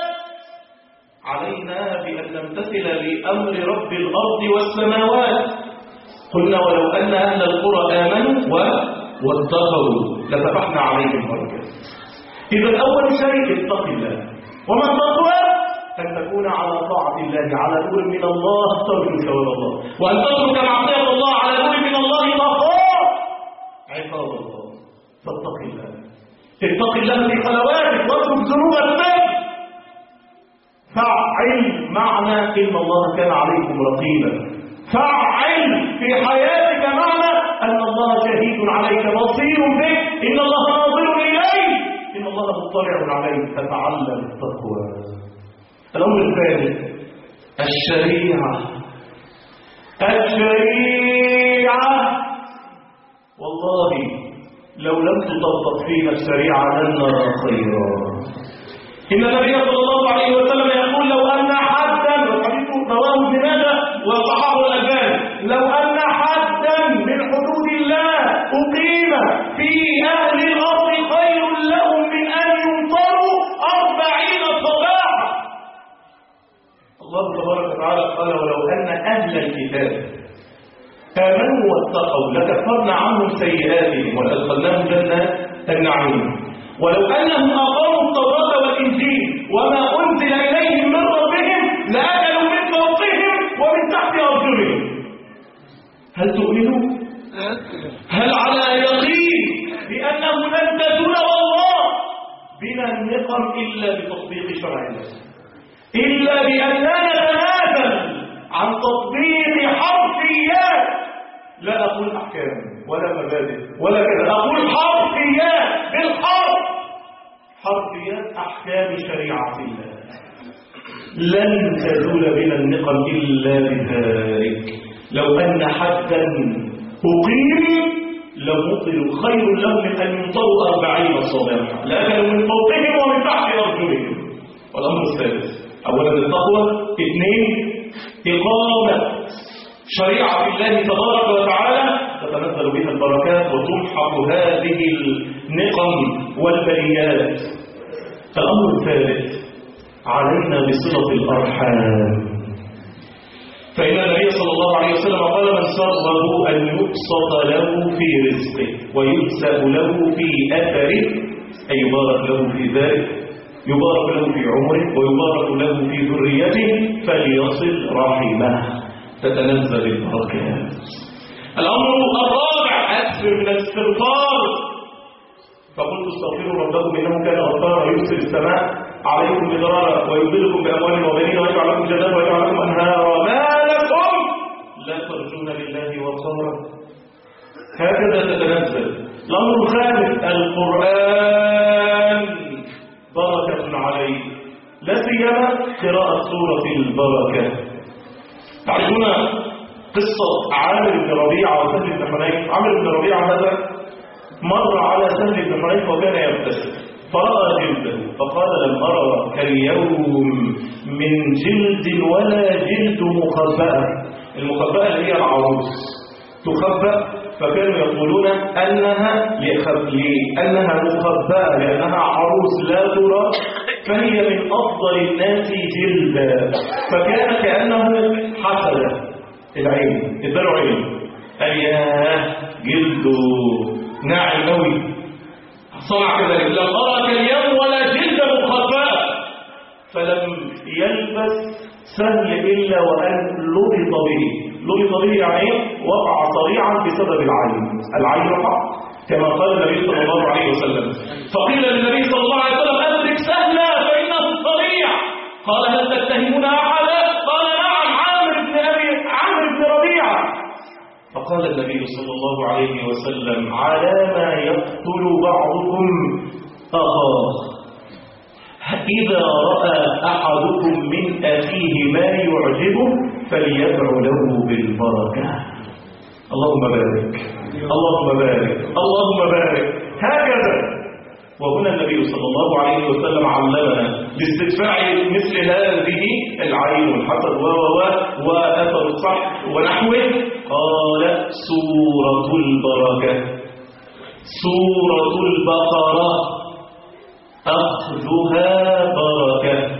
S4: علينا بأن نمتثل لأمر رب الأرض والسماوات قلنا ولو أن أهل القرى آمنوا و... واتقوا لفتحنا عليهم بركات إذا أول شيء اتق الله وما التقوى أن تكون على طاعة الله على نور من الله ترجو ثواب الله وأن تترك معصية الله على نور من الله تخاف عقاب الله فاتق الله اتق الله في خلواتك واترك ذنوب الذنب فعل معنى إن الله كان عليكم رقيبا فعل في حياتك معنى أن الله شهيد عليك بصير بك إن الله ناظر إليك إن الله مطلع عليك فتعلم التقوى الأمر الثالث الشريعة الشريعة والله لو لم تطبق فينا الشريعة لن نرى خيرا إن النبي صلى الله عليه وسلم يقول لو أن حدا والحديث رواه ابن ماجه وصححه الألباني لو أن حدا من حدود الله أقيم في أهل الأرض خير لهم من أن يمطروا أربعين صباحا الله تبارك وتعالى قال ولو أن أهل الكتاب آمنوا واتقوا لكفرنا عنهم سيئاتهم ولأدخلناهم جنات النعيم ولو أنهم أقاموا التوراة والإنجيل وما أنزل إليهم من ربهم لأكلوا من فوقهم ومن تحت أرجلهم هل تؤمنوا؟ هل على يقين بأنه لن تزول والله بنا النقم إلا بتطبيق شرع الله إلا بأن لا نتنازل عن تطبيق حرفيات لا أقول أحكام ولا مبادئ ولا كذا أقول حرفيات بالحرف حرفيات أحكام شريعة الله لن تزول بنا النقم إلا بذلك لو أن حدا أقيم لمطل خير لهم من أن يمطروا أربعين صباحا لأكلوا من فوقهم ومن تحت أرجلهم والأمر الثالث أولا التقوى اثنين إقامة شريعة الله تبارك وتعالى تتنزل بها البركات وتمحق هذه النقم والبليات الأمر الثالث علينا بصلة الأرحام فإن النبي صلى الله عليه وسلم قال من سره أن يبسط له في رزقه ويبسأ له في أثره أي يبارك له في ذلك يبارك له في عمره ويبارك له في ذريته فليصل رحمه تتنزل البركات الأمر الرابع أكثر من الاستغفار فقلت استغفروا ربكم انه كان غفارا يرسل السماء عليكم مدرارا ويمددكم باموال وبنين ويجعل لكم جنات ويجعل لكم انهارا ما لكم لا ترجون لله وقارا هكذا تتنزل الامر الخامس القران بركه عليه لا سيما قراءه سوره البركه تعرفون قصه عامر بن ربيعه وسهل بن حنيف عامر بن ربيعه هذا مر على سهل بن حنيف وكان يبتسم فرأى جلده فقال لم أرى كاليوم من جلد ولا جلد مخبأة المخبأة اللي هي العروس تخبأ فكانوا يقولون أنها لخب... لأنها مخبأة لأنها عروس لا ترى فهي من أفضل الناس جلدا فكان كأنه حسد العين اداله عين قال ياه جلده ناعم قوي صنع كذلك لم أرى كاليوم ولا جلد مخبأة فلم يلبس سهل إلا وأن لبط به لبط به يعني وقع صريعا بسبب العين العين وقع كما قال النبي صلى الله عليه وسلم فقيل للنبي صلى الله عليه وسلم أدرك سهلا فإنه صريع قال هل تتهمون أحدا قال نعم عامر بن أبي عامر بن ربيعة فقال النبي صلى الله عليه وسلم على ما يقتل بعضكم أخاه إذا رأى أحدكم من أخيه ما يعجبه فليدعو له بالبركة اللهم بارك اللهم بارك اللهم بارك هكذا وهنا النبي صلى الله عليه وسلم علمنا باستدفاع مثل هذه العين والحسد و و واثر الصح ونحوه قال سورة البركة سورة البقرة أخذها بركة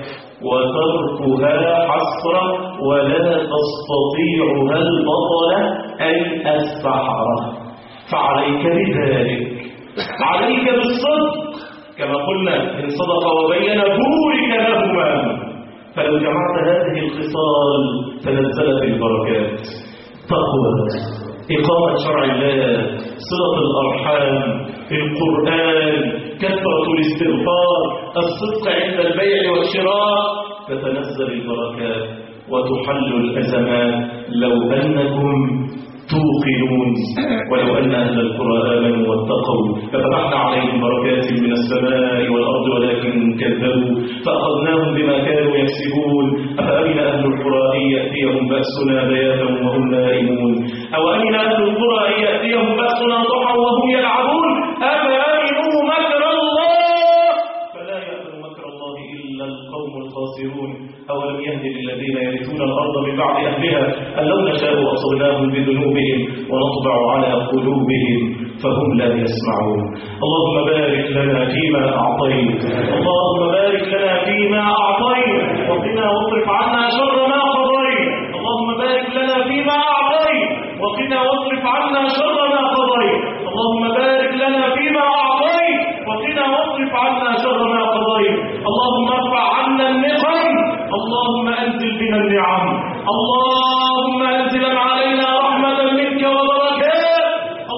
S4: وتركها حسرة ولا تستطيعها البطلة أي السحرة فعليك بذلك عليك بالصدق كما قلنا إن صدق وبين بورك لهما فلو جمعت هذه الخصال تنزلت البركات تقوى إقامة شرع الله صلة الأرحام القرآن كثرة الاستغفار الصدق عند البيع والشراء تتنزل البركات وتحل الأزمات لو أنكم توقنون ولو أن أهل القرى آمنوا واتقوا لفتحنا عليهم بركات من السماء والأرض ولكن كذبوا فأخذناهم بما كانوا يكسبون أفأمن أهل القرى أن يأتيهم بأسنا بياتا وهم نائمون أو أمن أهل القرى أن يأتيهم بأسنا ضحى وهم يلعبون أفأمنوا مكر الله فلا يأمن مكر الله إلا القوم الخاسرون أولم يهد للذين يرثون الأرض من بعد أهلها أن لو نشاء أصبناهم بذنوبهم ونطبع على قلوبهم فهم لا يسمعون اللهم بارك لنا فيما أعطيت اللهم بارك لنا فيما أعطيت وقنا واصرف عنا شر ما قضيت اللهم بارك لنا فيما أعطيت وقنا واصرف عنا شر ما قضيت اللهم بارك لنا فيما أعطيت وقنا واصرف عنا شر ما قضيت اللهم ارفع عنا النقم اللهم أنزل بنا النعم اللهم أنزل علينا رحمة منك وبركات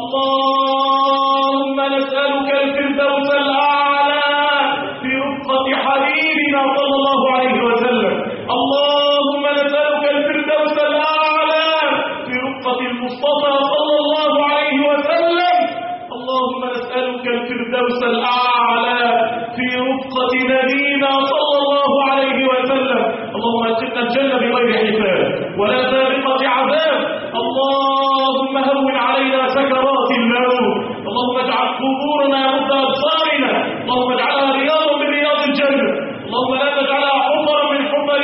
S4: اللهم نسألك الفردوس الأعلى في رفقة حبيبنا صلى الله عليه وسلم اللهم نسألك الفردوس الأعلى في رفقة المصطفى صلى الله عليه وسلم اللهم نسألك الفردوس الأعلى في رفقة نبينا صلى الله عليه وسلم اللهم ادخلنا الجنة بغير حساب ولا سابقة عذاب اللهم هون علينا سكرات الموت اللهم اجعل قبورنا مد أبصارنا اللهم اجعلها رياضا من رياض الجنة اللهم لا تجعلها حفرا من حفر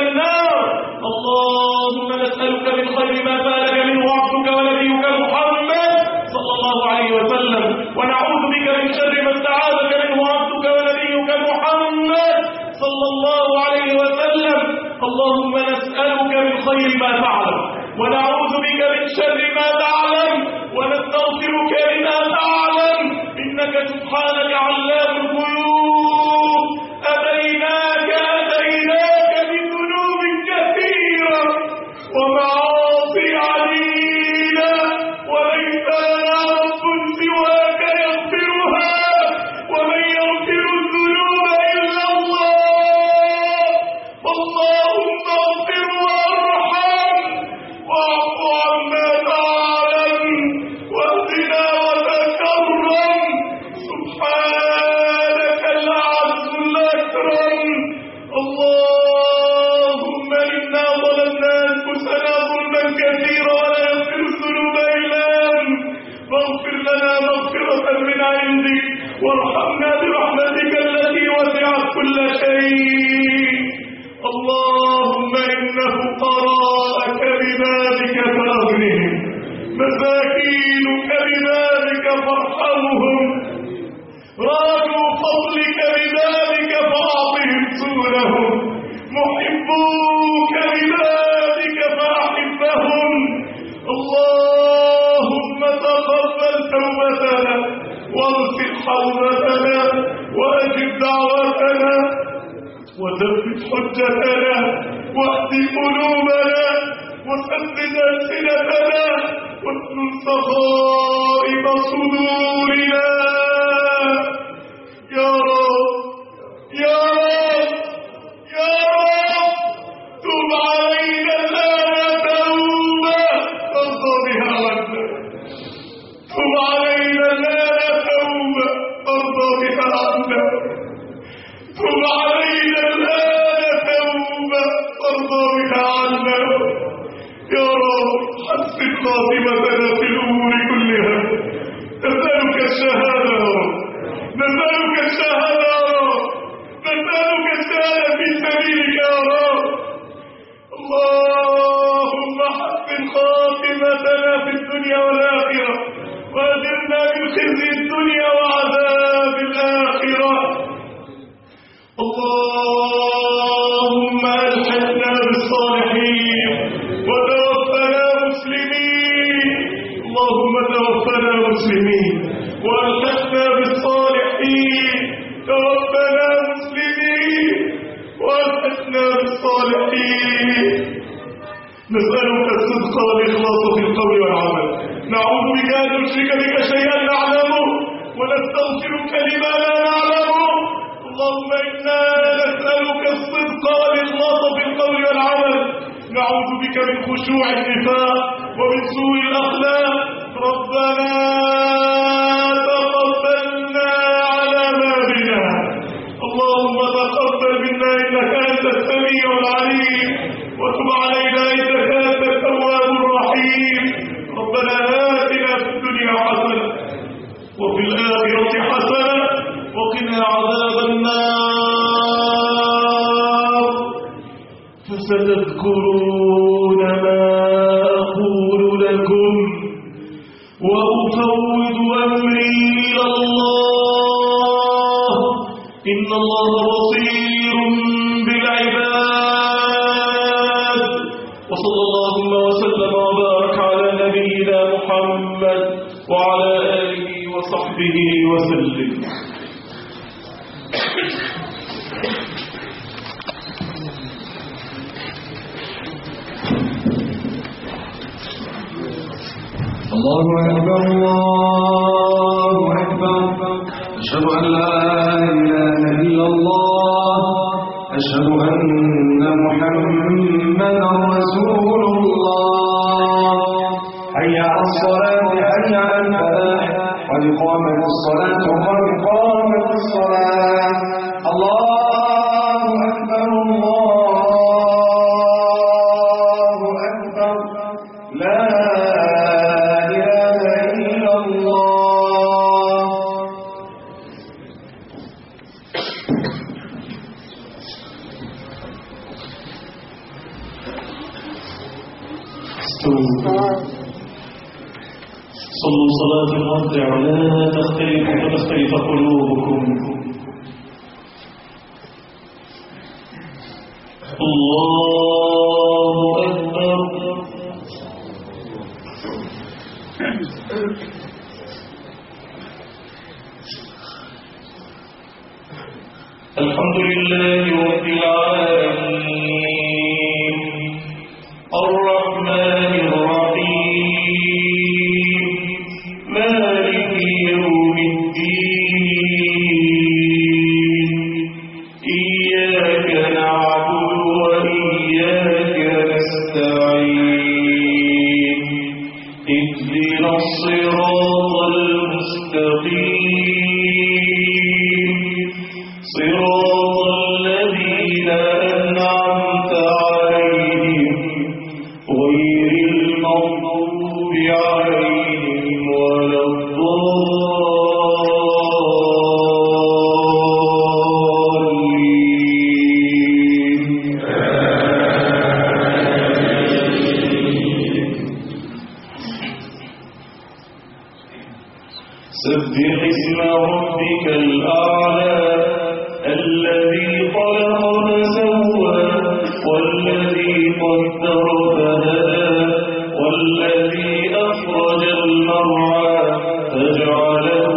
S4: ونعوذ بك من شر ما تعلم ونستغفرك لما تعلم إنك سبحانك علام الغيوب أتيناك أتيناك بذنوب كثيرة ومعاصي عديدة وليس لنا رب سواك يغفرها ومن يغفر الذنوب إلا الله اللهم اغفر وارحم واعف عما تعلم واهدنا وتكرم سبحانك العز الأكرم اللهم إنا ظلمنا أنفسنا ظلما كثيرا ولا يغفر الذنوب إلا أنت فاغفر لنا مغفرة من عندك وارحمنا برحمتك التي وسعت كل شيء اللهم إن فقراءك ببابك فأغنهم مساكينك ببابك فارحمهم رادوا فضلك ببابك فأعطهم سولهم محبوك ببابك فأحبهم اللهم تقبل توبتنا واغفر حوبتنا وأجب دعوتنا وثبت حجتنا واهد قلوبنا وسدد ألسنتنا واسلل صخائب صدورنا يا رب يا رب يا رب تب علينا الآن توبة ترضى بها عنا تب علينا الآن توبة ترضى بها عنا تب علينا الآن توبة ترضى بها عنا يا رب حسن خاتمتنا في الأمور كلها نسألك الشهادة يا رب نسألك الشهادة يا رب نسألك الشهادة في سبيلك يا رب اللهم حسن خاتمتنا في الدنيا والآخرة وأجرنا من خزي الدنيا وعذاب الآخرة اللهم ألحقنا بالصالحين وتوفنا مسلمين اللهم توفنا مسلمين وألحقنا بالصالحين توفنا مسلمين وألحقنا بالصالحين نسألك الصدق والإخلاص في القول والعمل نعوذ بك أن نشرك بك شيئا نعلمه ونستغفرك لما لا نعلمه اللهم إنا نسألك الصدق والإخلاص في القول والعمل نعوذ بك من خشوع النفاق ومن سوء الأخلاق ربنا تقبلنا على ما بنا اللهم تقبل منا إنك أنت السميع العليم وتب علينا إنك أنت التواب الرحيم ربنا آتنا في الدنيا حسنة وفي الآخرة حسنة وقنا عذاب النار فستذكرون ما أقول لكم وأفوض أمري إلى الله إن الله بصير بالعباد وصلى اللهم وسلم وبارك على نبينا محمد وعلى آله وصحبه وسلم
S1: الله أكبر الله أكبر أشهد أن لا إله إلا الله أشهد أن محمدا رسول الله حي على الصلاة حي على الفلاح قد قامت الصلاة قد قامت الصلاة الله أكبر الله أكبر لا إله إلا الله
S4: صلوا صلاة المودع لا تختلف فتختلف قلوبكم الله أكبر الحمد لله رب العالمين الرحمن الرحيم مالك يوم الدين إياك نعبد وإياك نستعين اهدنا الصراط المستقيم صراط الذين أنعمت عليهم غير المغضوب عليهم ولا الضالين سبح اسم ربك الأعلى الذي خلق فسوى والذي قدر فهدى والذي أخرج المرعى فجعله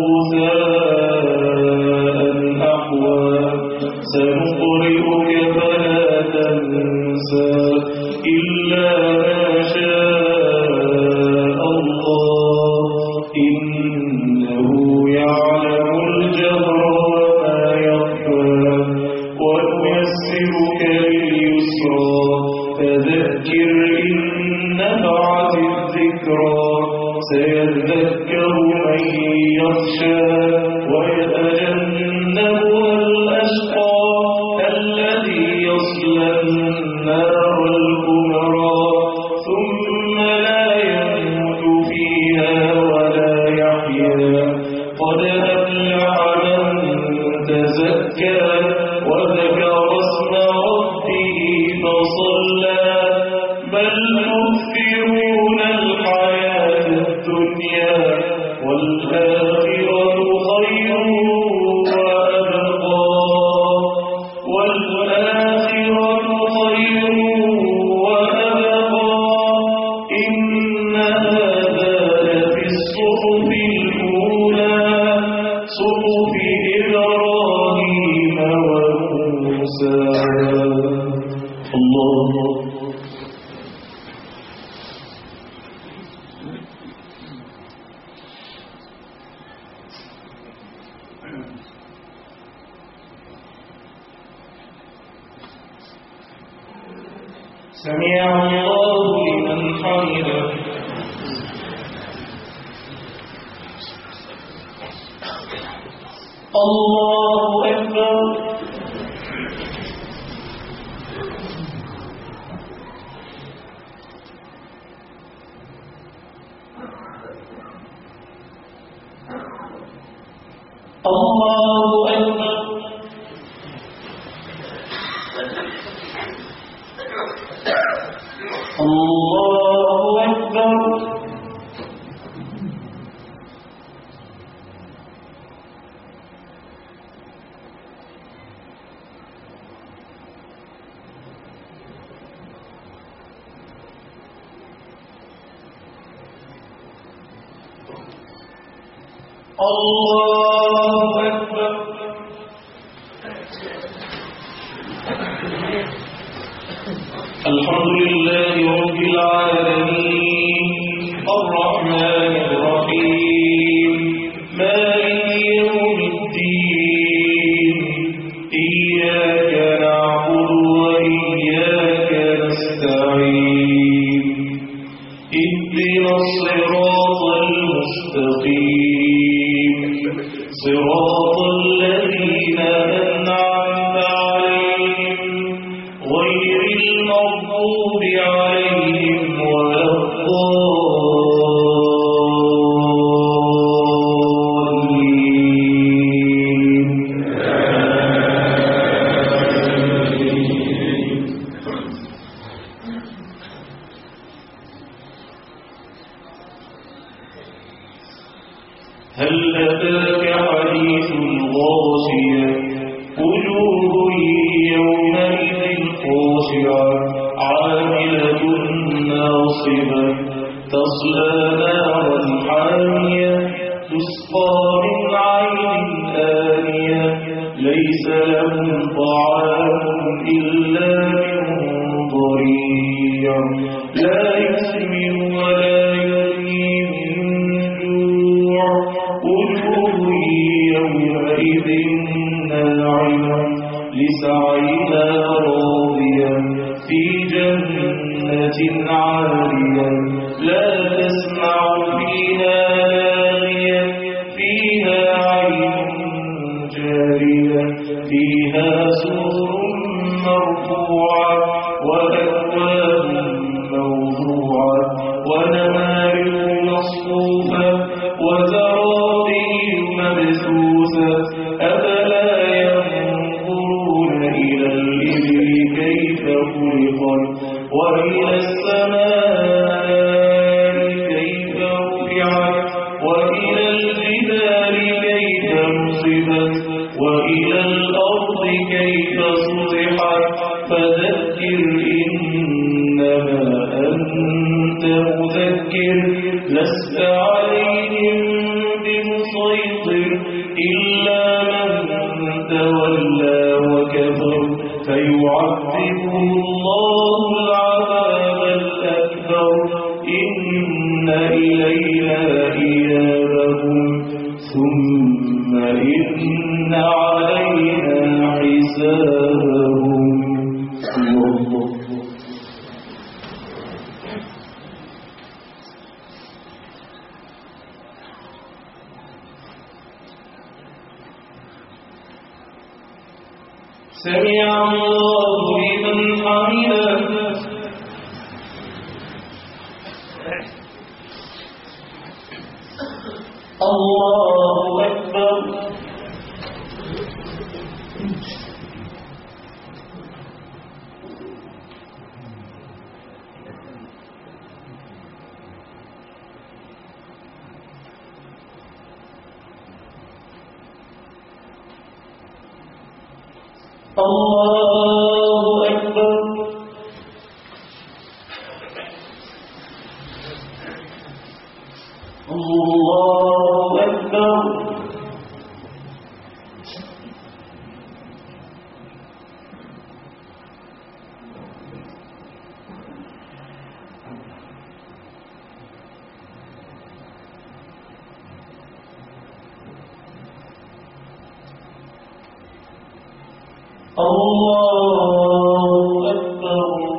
S4: غثاء أحوى سنقرئك فلا تنسى إلا ما شاء الله إنه يعلم الجهر وما يخفى ونيسرك لليسرى فذكر إن نفعت الذكرى سيذكر من يخشى ويتجنبها الأشقى الذي يصلى النار الكبرى ثم لا يموت فيها ولا يحيا قد أفلح من تزكى وذكر اسم ربه فصلى بل تؤثرون الحياة الدنيا والآخرة خير وأبقى والآخرة خير وأبقى إن هذا لفي الصحف الأولى صحف إبراهيم وموسى الله سمع الله لمن حمده الله أكبر الله أكبر الله أكبر الله أكبر الحمد لله رب العالمين الرحمن الرحيم مالك يوم الدين إياك نعبد وإياك نستعين اهدنا الصراط المستقيم صراط الذين أنعمت عليهم غير المغضوب عليهم ولا الضالين هل أتاك حديث الغاشية وجوه يومئذ خاشعة عاملة ناصبة تصلى نارا حامية تسقى من عين آنية ليس لهم طعام إلا من ضريع لا يسمن ولا يغني من جوع وجوه يومئذ ناعمة لسعيها راضية في جنة عالية لا تسمع فيها لاغية فيها عين جارية فيها سور مرفوعة وأكواب موضوعة ونمارق مصفوفة وزرابي مبثوثة أفلا ينظرون إلى الإبل كيف خلقت وإلى السماء كيف رفعت وإلى الجبال كيف نصبت وإلى الأرض كيف سطحت فذكر إنما أنت مذكر لست عليهم بمسيطر إلا من تولى وكفر فيعذبه الله العذاب الأكبر إن إلينا إيابهم ثم إن علينا حسابهم الله سمع الله لمن حمده الله أكبر الله أكبر الله أكبر الله أكبر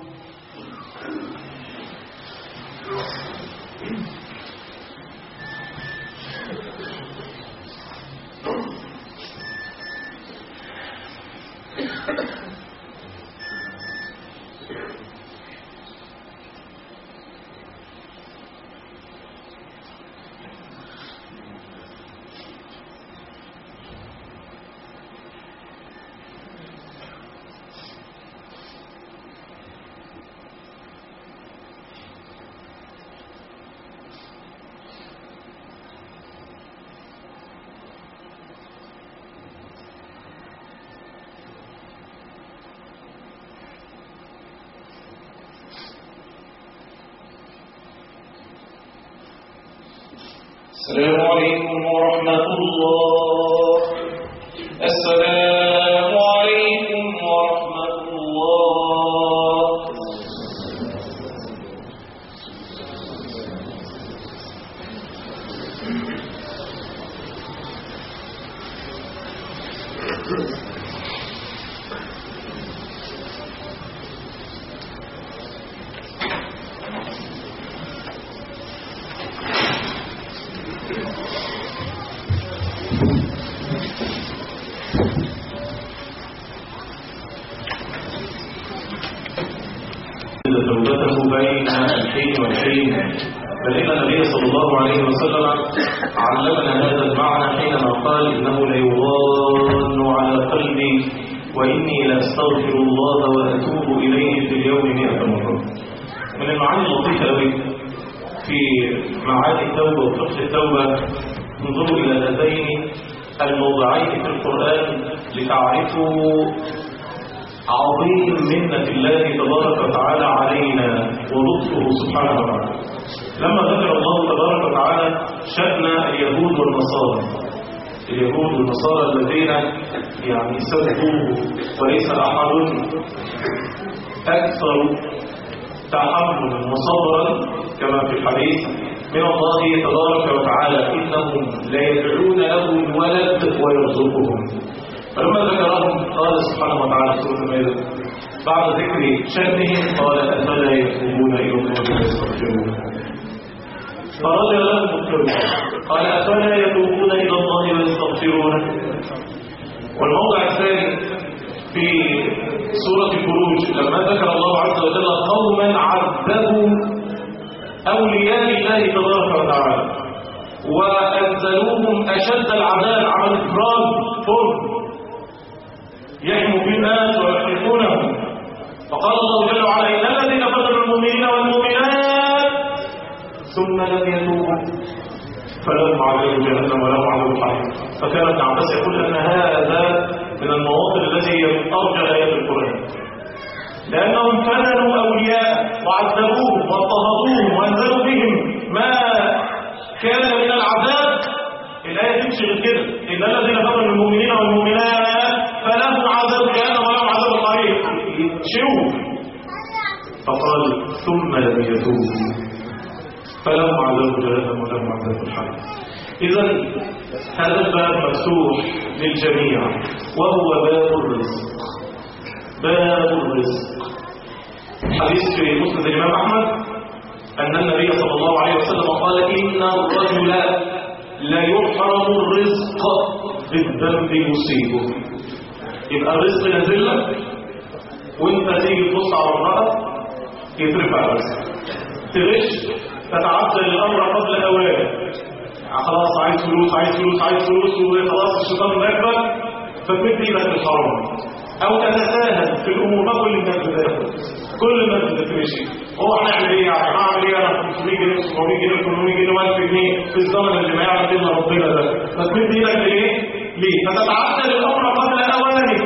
S4: السلام عليكم ورحمة الله السلام عليكم ورحمة الله
S3: توبته بين الحين والحين بل إن النبي صلى الله عليه وسلم علمنا هذا المعنى حينما قال إنه ليضان على قلبي وإني لأستغفر الله وأتوب إليه في اليوم مئة مرة من المعاني اللطيفة أوي في معاني التوبة وفقه التوبة انظروا إلى هذين الموضعين في القرآن لتعرفوا عظيم منة الله تبارك وتعالى علينا ولطفه سبحانه وتعالى لما ذكر الله تبارك وتعالى شأن اليهود والنصارى اليهود والنصارى الذين يعني سبقوه وليس أحد أكثر تحملا وصبرا كما في الحديث من الله تبارك وتعالى إنهم لا يدعون له الولد ويرزقهم فلما ذكرهم قال سبحانه وتعالى سورة المائدة بعد ذكر شأنهم قال أفلا يتوبون إلى الله ويستغفرون فرد لهم التوبة قال أفلا يتوبون إلى الله ويستغفرونه والموضع الثاني في سورة البروج لما ذكر الله عز وجل قوما عذبوا أولياء الله تبارك وتعالى وأنزلوهم أشد العذاب على الإفراد فرد يحموا به الناس ويحرقونهم فقال الله جل وعلا إن الذين فتنوا المؤمنين والمؤمنات ثم لم يتوبوا فلهم عذاب جهنم ولهم عذاب الحريق فكان ابن عباس يقول ان هذا من المواطن الذي ارجى ايات القران لانهم فتنوا اولياء وعذبوهم واضطهدوهم وانزلوا بهم ما كان من العذاب الايه تمشي غير كده ان الذين فتنوا المؤمنين والمؤمنات فلهم عذاب جهنم ولهم عذاب الحريق شوف فقال ثم لم يتوبوا فلهم عذاب جهنم ولهم عذاب الحريق إذا هذا الباب مفتوح للجميع وهو باب الرزق باب الرزق حديث في مسند الإمام أحمد أن النبي صلى الله عليه وسلم قال إن الرجل لا يحرم الرزق بالذنب يصيبه يبقى الرزق نازل لك وانت تيجي تبص على امرأة يترفع الرزق تغش تتعطل الامر قبل اوانه خلاص عايز فلوس عايز فلوس عايز فلوس وخلاص الشيطان راكبك فتمد ايدك الحرام او تتساهل في الامور ما كل الناس بتاخد كل الناس بتمشي هو هنعمل ايه يعني هعمل ايه انا 500 جنيه 700 جنيه 800 جنيه 1000 جنيه في الزمن اللي ما يعرف الا ربنا ده فتمد ايدك ليه؟ ليه؟ فتتعطل الامر قبل اوانه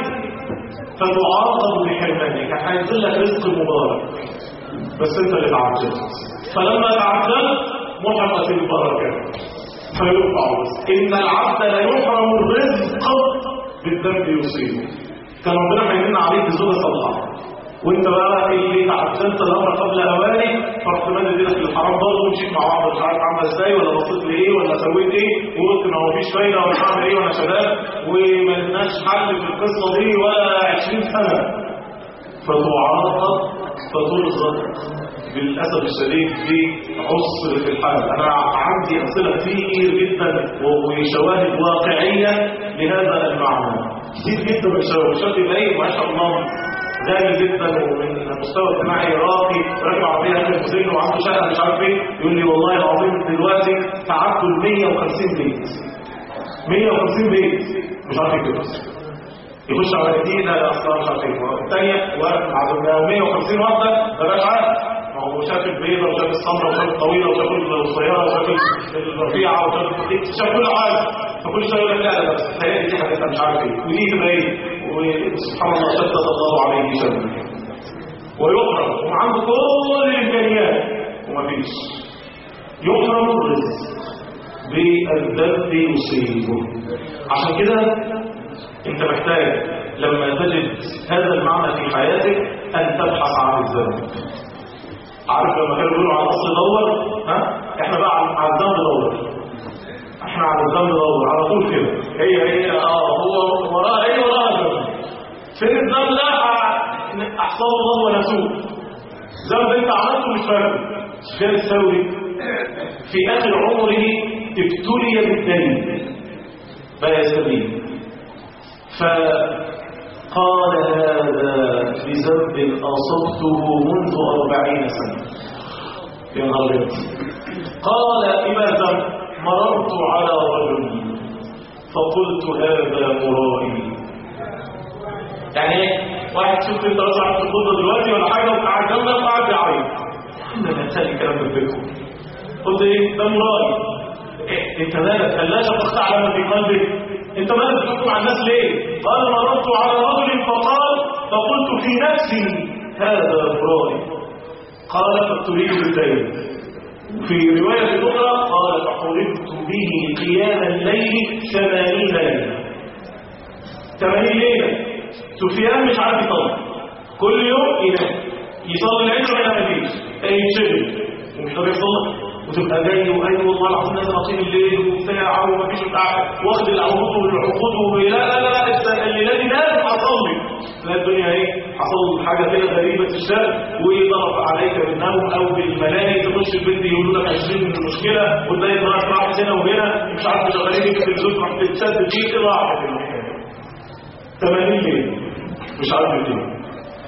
S3: فتعاقب بحرمانك هينزل لك رزق مبارك بس انت اللي تعجلت فلما تعجلت محقت البركه فيرفع الرزق ان العبد لا يحرم الرزق بالذنب يصيبه كان ربنا هيمن عليك بزوجه صالحه وانت بقى اللي تعجلت الامر قبل اوانه فرحت مد ايدك للحرام برضه ومشيت مع بعض مش عارف عامله ازاي ولا بصيت لايه ولا سويت ايه وقلت ما هو فيش فايده ولا هعمل ايه وانا شباب وما لناش حل في القصه دي ولا 20 سنه فتعاقب فترزق للأسف الشديد في عسر في الحال أنا عندي أمثلة كتير جدا وشواهد واقعية لهذا المعنى كتير جدا من الشباب الشاب يلاقي ما شاء الله غالي جدا ومن مستوى اجتماعي راقي راكب عربيه اخر مسن وعنده شقه مش عارف ايه يقول لي والله العظيم دلوقتي تعبت ال 150 بيت 150 بيت مش عارف يتجوز يخش على جديد لا اصلا مش عارف ايه الثانيه واقف مع 150 واحده ما بقاش عارف ما هو شاف البيضة وشاف السمرة وشاف الطويلة وشاف القصيرة وشاف الرفيعة وشاف شاف كل حاجة فكل شوية يقول لك لا لا بس الحقيقة دي حاجات مش عارف ايه ودي تبقى ايه وسبحان الله شدد الله عليه شدد ويحرم وعنده كل الامكانيات ومفيش يحرم الرزق بالذنب يصيبه عشان كده انت محتاج لما تجد هذا المعنى في حياتك ان تبحث عن الذنب عارف لما كانوا بيقولوا على الاصل دور ها احنا بقى على الذنب دور احنا على الذنب دور على طول كده هي هي اه هو وراها ايه وراها ذنب فين الذنب ده احصاه الله ونسوه ذنب انت عملته مش فاهم سفيان الثوري في اخر عمره ابتلي بالدين بقى يستبين فقال هذا بذنب أصبته منذ أربعين سنة يا نهار قال إما ذنب مررت على رجل فقلت هذا مرائي يعني ايه واحد شفت انت رجع في الخطه دلوقتي ولا حاجه وقاعد جنبك وقاعد يعيط احنا بنسالي الكلام ده فيكم قلت ايه ده مرائي إيه؟ انت مالك لا شفقت على ما في قلبك انت مالك بتحكم على الناس ليه قال مررت على رجل فقال فقلت في نفسي هذا مرائي قال فابتليت بالدين
S4: في رواية أخرى قال فحرمت به قيام الليل ثمانين ليلة ثمانين ليلة سفيان مش عارف يصلي كل يوم ينام يصلي العشاء ما ينامش ينشغل ومش قادر يصلي وتبقى جاي وقايل والله العظيم لازم اقيم الليل وبتاع ومفيش بتاع واخد العروض والعقود و- لا لا لا لا الليله دي لازم اصلي لا الدنيا ايه حصل حاجه كده غريبه في الشر وضرب عليك بالنوم او بالملاهي تخش البيت يقولوا لك 20 مشكله وتلاقي دماغك راحت هنا وهنا مش عارف شغالين في التلفزيون تروح تتشد فيه كده راحت الحكايه 80 ليله مش عارف ليه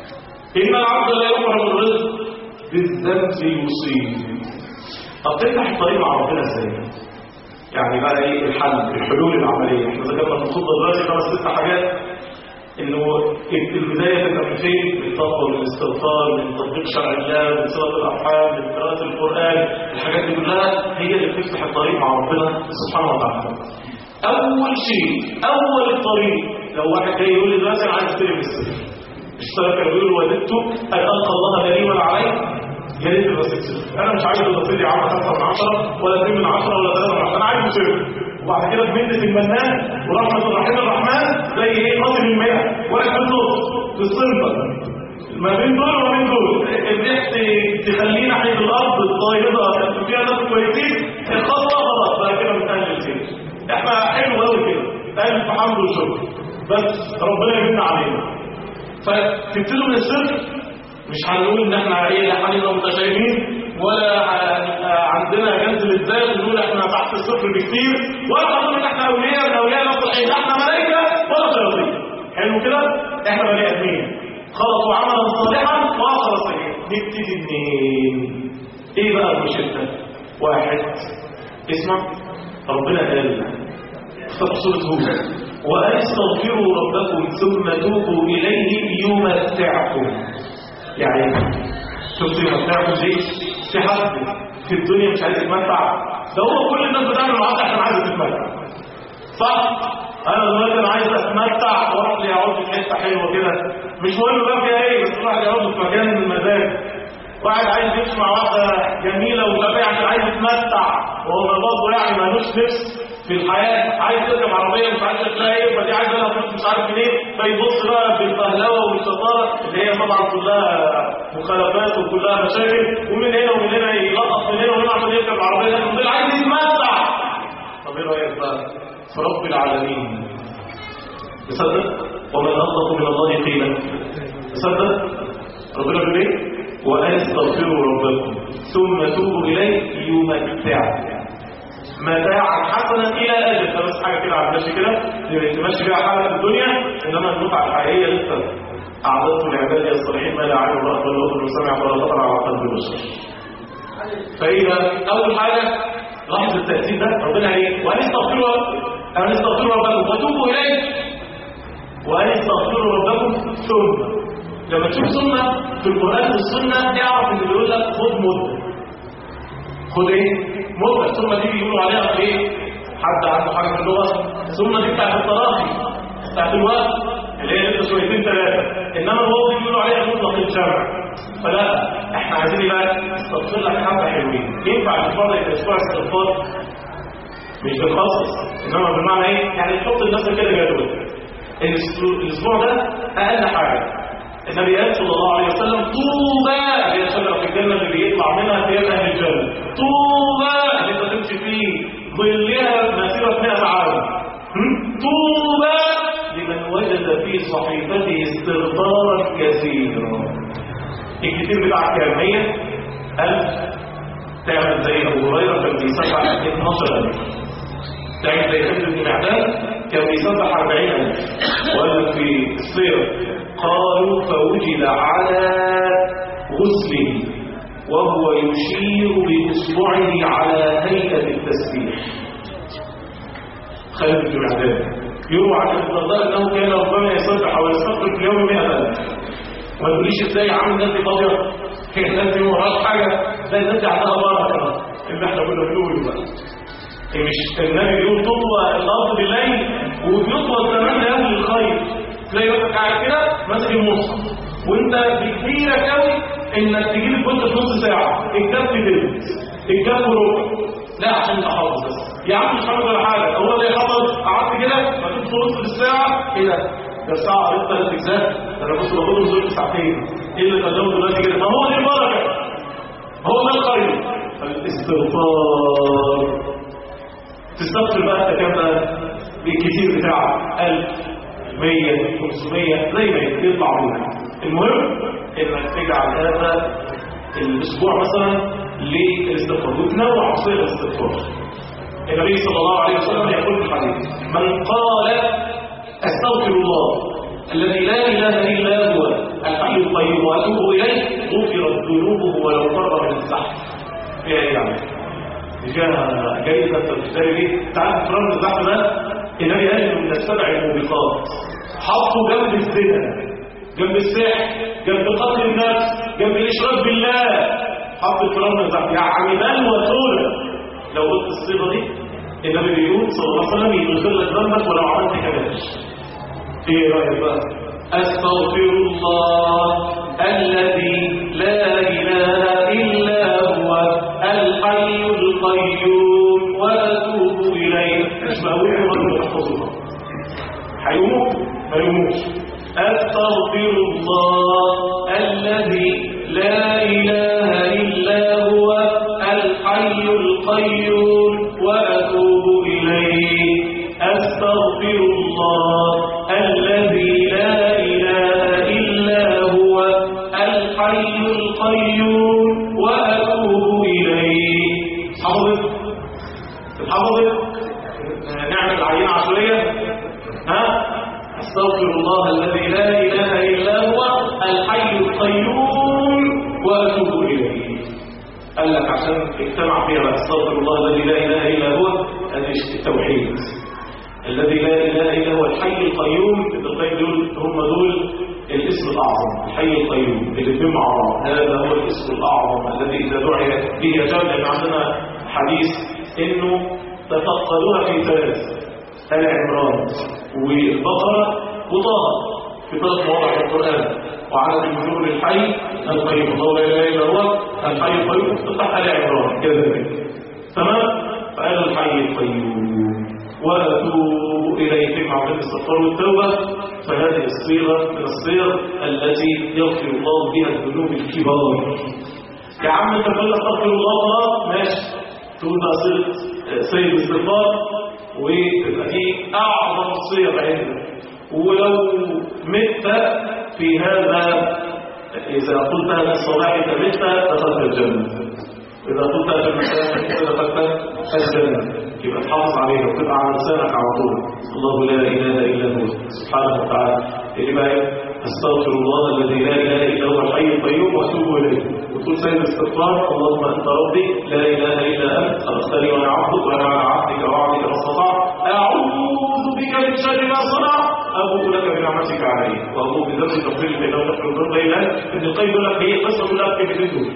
S4: إن العبد لا يؤمر بالرزق بالذنب يصيب طب تفتح الطريق مع ربنا ازاي؟ يعني بقى ايه الحل الحلول العمليه احنا ذكرنا في الخطه دلوقتي خمس ست حاجات انه البدايه تبقى من فين؟ من التقوى والاستغفار من تطبيق شرع الله من صله الارحام من قراءه القران الحاجات دي كلها هي اللي بتفتح الطريق مع ربنا سبحانه وتعالى اول شيء اول الطريق لو واحد جاي يقول لي دلوقتي انا عايز استلم السر اشترك كانوا بيقولوا وددت ان القى الله لا لي ولا علي يا ريت يبقى ست انا مش عايز الرصيد يعمل 5 من 10 ولا 2 من 10 ولا 3 من 10 انا عايز صفر وبعد كده بمنة المنان ورحمة الرحيم الرحمن زي ايه قاتل المئة ولا في النص في الصنفة ما بين دول وما بين دول الريح تخلينا ناحية الأرض الطايرة فيها ناس كويسين الخطوة غلط بقى كده بتقلل الخير احنا حلو قوي كده ألف حمد وشكر بس ربنا يمن علينا فتبتدوا من الصفر مش هنقول ان احنا ايه لا هنبقى متشائمين ولا ه- عندنا جنس للذات ونقول احنا تحت الصفر بكتير ولا هنقول ان احنا اولياء من اولياء الله الصالحين لا احنا ملائكه ولا شياطين حلو كده احنا بني ادمين خلقوا عملا صالحا واخر سيئا نبتدي منين ايه بقى المشكله واحد اسمع ربنا قال في سوره هود وأن استغفروا ربكم ثم توبوا إليه يمتعكم يعني شفت يمتعكم دي في حد في الدنيا مش عايز يتمتع ده هو كل الناس بتعمل معاك عشان عايز تتمتع صح انا دلوقتي انا عايز اتمتع واروح لي اقعد في حته حلوه كده مش مهم بقى فيها ايه بس الواحد يقعد في مكان المزاج واحد عايز يمشي مع واحده جميله وغبيه عشان عايز يتمتع وهو برضه يعني مالوش نفس في الحياه عايز يركب عربيه مش عارف شكلها ايه فدي عايزه لها فلوس مش عارف منين فيبص بقى بالفهلوه والشطاره اللي هي طبعا كلها مخالفات وكلها مشاكل ومن هنا ومن هنا يلقط من هنا ومن هنا عشان يركب العربيه لكن دول عايز يتمتع طب ايه رايك بقى في رب العالمين تصدق ومن اصدق من الله قيلا تصدق ربنا بيقول ايه وان استغفروا ربكم ثم توبوا اليه يمتعكم متاعا حسنا الى اجل ده بس حاجه كده على المشي كده تمشي بيها حاجه في الدنيا انما المتعه الحقيقيه لسه اعددت لعبادي الصالحين ما لا عين رأت ولا اذن سمع ولا خطر على قلب البشر فاذا اول حاجه لاحظ التاثير ده ربنا ايه وان استغفروا ان استغفروا ربكم وتوبوا اليه وان استغفروا ربكم ثم لما تشوف سنه في القران والسنه اعرف ان بيقول لك خد مده خد ايه مدة ثم دي بيقولوا عليها ايه حد عنده حاجة في اللغة ثم دي بتاعت التراخي بتاعت الوقت اللي هي لسه شويتين ثلاثة انما الواو دي بيقولوا عليها مطلق الجمع فلا احنا عايزين ايه بقى نستغفر لك حبة حلوين ينفع الفرق يبقى اسبوع استغفار مش بالخصص انما بمعنى ايه يعني تحط لنفسك كده جدول الاسبوع ده اقل حاجة النبي قال صلى الله عليه وسلم طوبى هي شجره في الجنه اللي بيطلع منها ثياب اهل الجنه طوبى اللي انت تمشي فيه ظلها مسيره 100 عام هم؟ طوبى لمن وجد في صحيفته استغفارا كثيرا الكتير بتاع كام 100 1000 تعمل زي ابو هريره كان بيسبح 12000 تعمل زي خالد بن معدان كان بيسبح 40000 وقال لك في السير قالوا فوجد على غسله وهو يشير بإصبعه على هيئة التسبيح خالد بن معدان يروى عن ابن الدرداء انه كان ربما يسبح او يستغفر في اليوم 100000 ما تقوليش ازاي عامل الناس دي فاضيه هي الناس دي وراها حاجه ده الناس دي عندها بركه اللي احنا كنا بنقوله بقى مش النبي بيقول تطوى الارض بالليل وبيطوى كمان لاهل الخير تلاقي نفسك قاعد كده ماسك المصحف وانت بكبيرك قوي انك تجيب الكتب في نص ساعه الكتاب في بيت
S3: الكام وربع لا عشان انت حافظ بس يا عم مش حافظ ولا حاجه هو اللي حافظ قعدت كده ما تبص وسط الساعه ايه ده ده الساعه قريت ثلاث اجزاء ده انا كنت باخدهم دول ساعتين ايه اللي قدامه دلوقتي كده ما هو دي البركه هو ده الخير الاستغفار تستغفر بقى انت كام بقى بالكتير بتاعك 1000 100 500 زي ما يطلع منك المهم انك تجعل هذا الاسبوع مثلا للاستغفار وتنوع صيغ الاستغفار النبي صلى الله عليه وسلم يقول في الحديث من قال استغفر الله الذي لا اله الا هو الحي القيوم واتوب اليه غفرت ذنوبه ولو فر من الزحف فيها ايه يعني فيها جايزه انت بتشتري بيه تعرف فرن الزحف ده النبي قال انه من السبع الموبقات حطه جنب الزنا جنب السحر جنب قتل النفس جنب الاشراك بالله حط الفرن الزحف يعني بل وتولى لو قلت الصيغه دي النبي بيقول صلى الله عليه وسلم يغفر لك ذنبك ولو عملت كباش ايه رايك بقى استغفر الله الذي لا اله الا هو الحي القيوم واتوب اليه مش بقول ولا تحفظوها هيموت ما يموتش استغفر الله الذي لا اله الا هو الحي القيوم واتوب اليه استغفر الله الذي لا اله الا هو الحي القيوم واتوب اليه حفظت حفظت نعمل عينه عشريه ها استغفر الله الذي لا اله الا هو الحي القيوم واتوب اليه قال لك عشان اجتمع فيها بقى استغفر الله الذي لا اله الا هو هذه التوحيد الذي لا اله الا هو الحي القيوم ابن القيم دول هم دول الاسم الاعظم الحي القيوم الاثنين مع بعض هذا هو الاسم الاعظم الذي اذا دعي به اجاب لان عندنا حديث انه تفقدوها في ثلاث ال عمران والبقره وطه في ثلاث مواضع في القران وعدد النجوم الحي القيوم الله لا اله الا هو الحي القيوم تفتح ال عمران كذلك تمام فقال الحي القيوم واتوب اليه مع بين الاستغفار والتوبه فهذه الصيغه من الصيغ التي يغفر الله بها الذنوب الكبار يا عم انت بتقول استغفر الله خلاص ماشي تقول بقى صيغه سيد الاستغفار وتبقى دي اعظم صيغ عندك ولو مت في هذا إذا قلتها من صلاحك مت دخلت الجنة إذا قلتها في المساء دخلت الجنة يبقى تحافظ عليها وتبقى على لسانك على طول الله لا إله إلا هو سبحانه وتعالى اللي بقى استغفر الله الذي لا إله إلا هو الحي القيوم وأتوب إليه وتقول سيد الاستغفار اللهم أنت ربي لا إله إلا أنت خلقتني وأنا عبدك وأنا على عبدك وعبدك ما استطعت أعوذ بك من شر ما صنعت أبوء لك بنعمتك علي وأبوء بذنبي تغفر لي فإنه تغفر الذنب إلا أنت ابن القيم يقول لك هي قصة كلها في بدون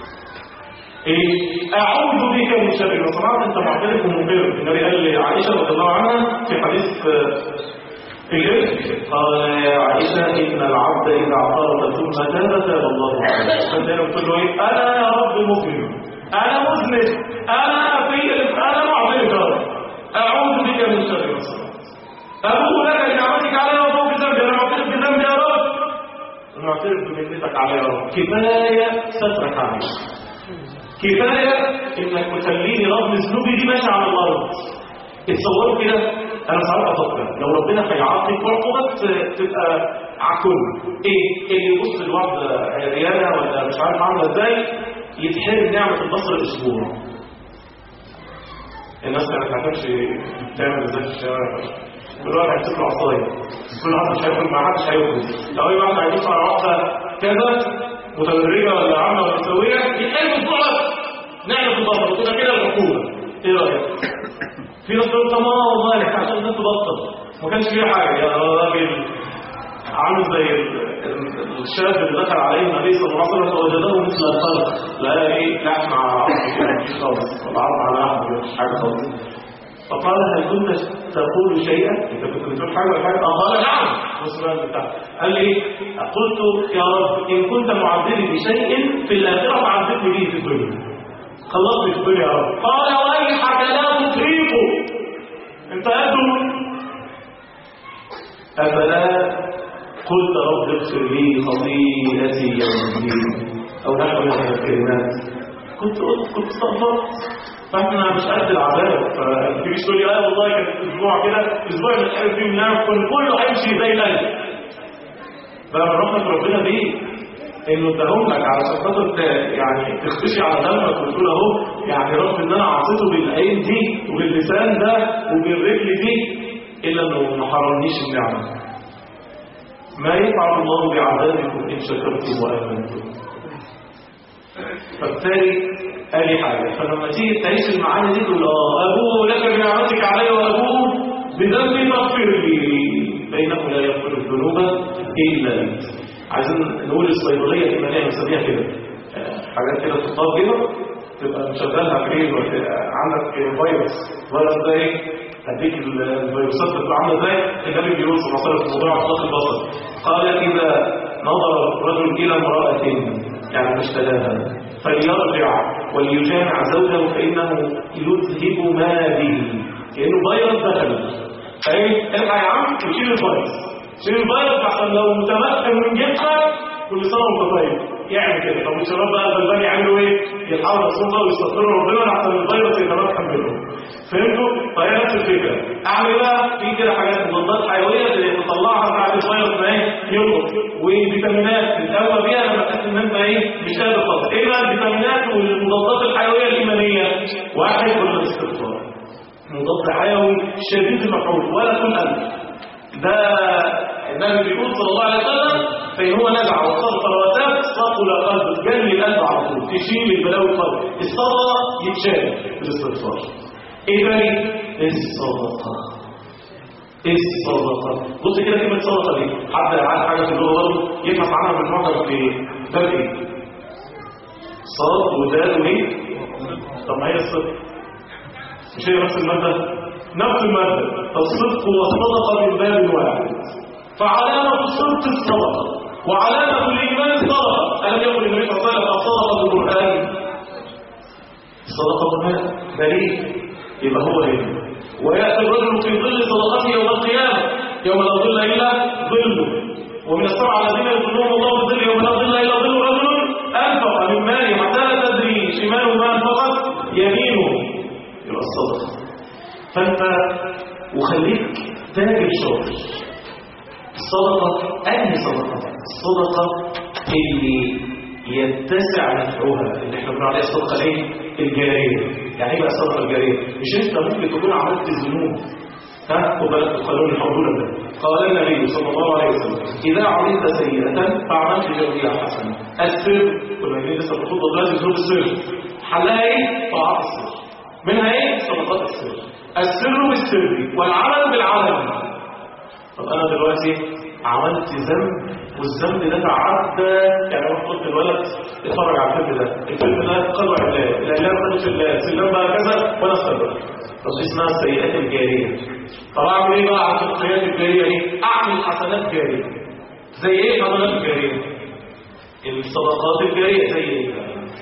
S3: إيه أعوذ بك من شر ما صنعت أنت معترف ومقر النبي قال لعائشة رضي الله عنها في حديث في الإرث قال يا عائشة إن العبد إذا اعترض ثم تاب تاب الله عليه فدانا قلت له إيه أنا يا رب مؤمن أنا مذنب أنا في أنا معترف أعوذ بك من شر ما صنعت أبوء لك بنعمتك علي وأبوء بذنبي أنا معترف بذنبي يا رب أنا معترف بمنتك علي يا رب كفاية سترك عليك كفاية انك تخليني رغم ذنوبي دي ماشي على الارض اتصوروا كده انا ساعات افكر لو ربنا هيعاقب عقوبات تبقى عكون ايه اللي يبص لواحده عريانه ولا مش عارف عامله ازاي يتحرم نعمه البصر الاسبوع الناس كانت هتمشي تعمل ازاي في الشارع كل واحد هيمسك له عصايه كل واحد مش هياكل مع حدش هياكل لو اي واحد هيبص على واحده كذا متدرجة ولا عامة ولا مسوية يتحرم الصعب نعمة البطل وكده كده العقوبة ايه رأيك؟ في ناس تقول طب والله عشان الناس تبطل ما كانش فيه حاجة يا راجل عامل زي الشاب اللي دخل عليه النبي صلى الله عليه وسلم فوجده مثل الفرق لا ايه لحم على عظم كده مفيش خالص ولا عظم على لحم مفيش حاجة خالص فقال هل كنت تقول شيئا انت كنت بتقول حاجه ولا حاجه قال نعم والسؤال بتاعه قال لي قلت يا رب ان كنت معذبي بشيء في الاخره فعذبني به في الدنيا
S4: خلصني في الدنيا يا رب قال ويحك لا تطيقه انت قده افلا قلت رب اغفر لي خطيئتي يوم الدين او نحو من الكلمات كنت قلت كنت استغفرت فاحنا مش قد العذاب فتيجي تقول لي اه والله كان اسبوع كده اسبوع مش عارف فيه منها كل كله هيمشي زي القلب بقى من رحمه ربنا بيه انه اداهم لك علشان خاطر ت- يعني تختشي على دمك وتقول اهو يعني رب ان انا عصيته بالعين دي وباللسان ده وبالرجل دي الا انه ما حرمنيش النعمه ما يفعل الله بعذابكم ان شكرتم وامنتم فبالتالي قال لي حاجه فلما تيجي تعيش المعاني دي تقول اه ابوه لك بنعمتك علي وابوه بذنبي فاغفر لي فانه لا يغفر الذنوب الا انت عايزين نقول الصيدليه الايمانيه بنسميها كده آه، حاجات كده تحطها كده تبقى مشغلها فين وت- عندك فيروس فيروس ده ايه هديك ال- الفيروسات بتبقى عامله ازاي النبي بيقول صلى الله عليه وسلم في موضوع اطلاق البصر قال اذا نظر رجل الى امراه يعني مشتهاها فليرجع وليجامع زوجه فانه يذهب ما به كانه فيروس دخل فايه الحق يا عم وشيل الفيروس شيل الفيروس عشان لو متمكن من جسمك كل سنه وانت طيب يعمل كده طب الشباب بقى الغلبان يعملوا ايه؟ يلحقوا نفسهم بقى ويستغفروا ربنا لحسن الفيروس يتمكن منهم فهمتوا؟ فهي نفس الفكره اعمل بقى في كده حاجات مضادات حيويه اللي تطلعها بعد الفيروس ما ايه يخرج وفيتامينات تتقوى بيها لما تحس ان انت ايه مش قادر خالص ايه بقى الفيتامينات والمضادات الحيويه الايمانيه؟ واحد ولا الاستغفار مضاد حيوي شديد المفعول ولا كل ألف ده النبي بيقول صلى الله عليه وسلم فإن هو نزع واستغفر وتاب صقل قلب جل القلب على طول تشيل البلاوي القلب الصدقة يتشال بالاستغفار ايه تاني الصدقة الصدقة بص كده كلمة صدقة دي حد عارف حاجة في اللغة برضه يبحث عنها بالمعجم في باب ايه صاد ودال وايه طب ما هي الصدق مش هي نفس المادة نفس المادة الصدق والصدقة من باب واحد فعلامة الصدق الصدقة وعلامة الإيمان الصدقة ألم يقل النبي صلى الله عليه وسلم الصدقة بالقرآن الصدقة بالقرآن دليل يبقى هو هنا ويأتي الرجل في ظل صدقته يوم القيامة يوم لا ظل إلا ظله ومن السبعة الذين يظلهم الله في ظل يوم لا ظل إلا ظل رجل أنفق من ماله حتى لا تدري شماله ما أنفقت يمينه يبقى الصدقة فأنت وخليك تاجر شاطر الصدقة أنهي صدقة؟ الصدقة اللي يتسع نفعها اللي احنا بنقول عليها الصدقة ايه؟ الجارية يعني ايه بقى الصدقة الجارية؟ مش انت ممكن تكون عملت ذنوب ها خد بالك القانون الحضور ده قال النبي صلى الله عليه وسلم اذا عملت سيئه فعملت جوزها حسنه السر كنا عايزين لسه بنخوض دلوقتي ذنوب السر حلها ايه؟ طاعات السر منها ايه؟ صدقات السر السر بالسر والعمل بالعمل طب انا دلوقتي عملت ذنب والذنب ده تعدى يعني انا قلت الولد اتفرج على الفيلم ده الفيلم ده قدر الله الاعلام خدت الله السلام بقى كذا وانا استبر طب دي اسمها السيئات الجاريه طب اعمل ايه بقى عشان السيئات الجاريه دي اعمل حسنات جاريه زي ايه حسنات الجاريه الصدقات الجاريه زي ايه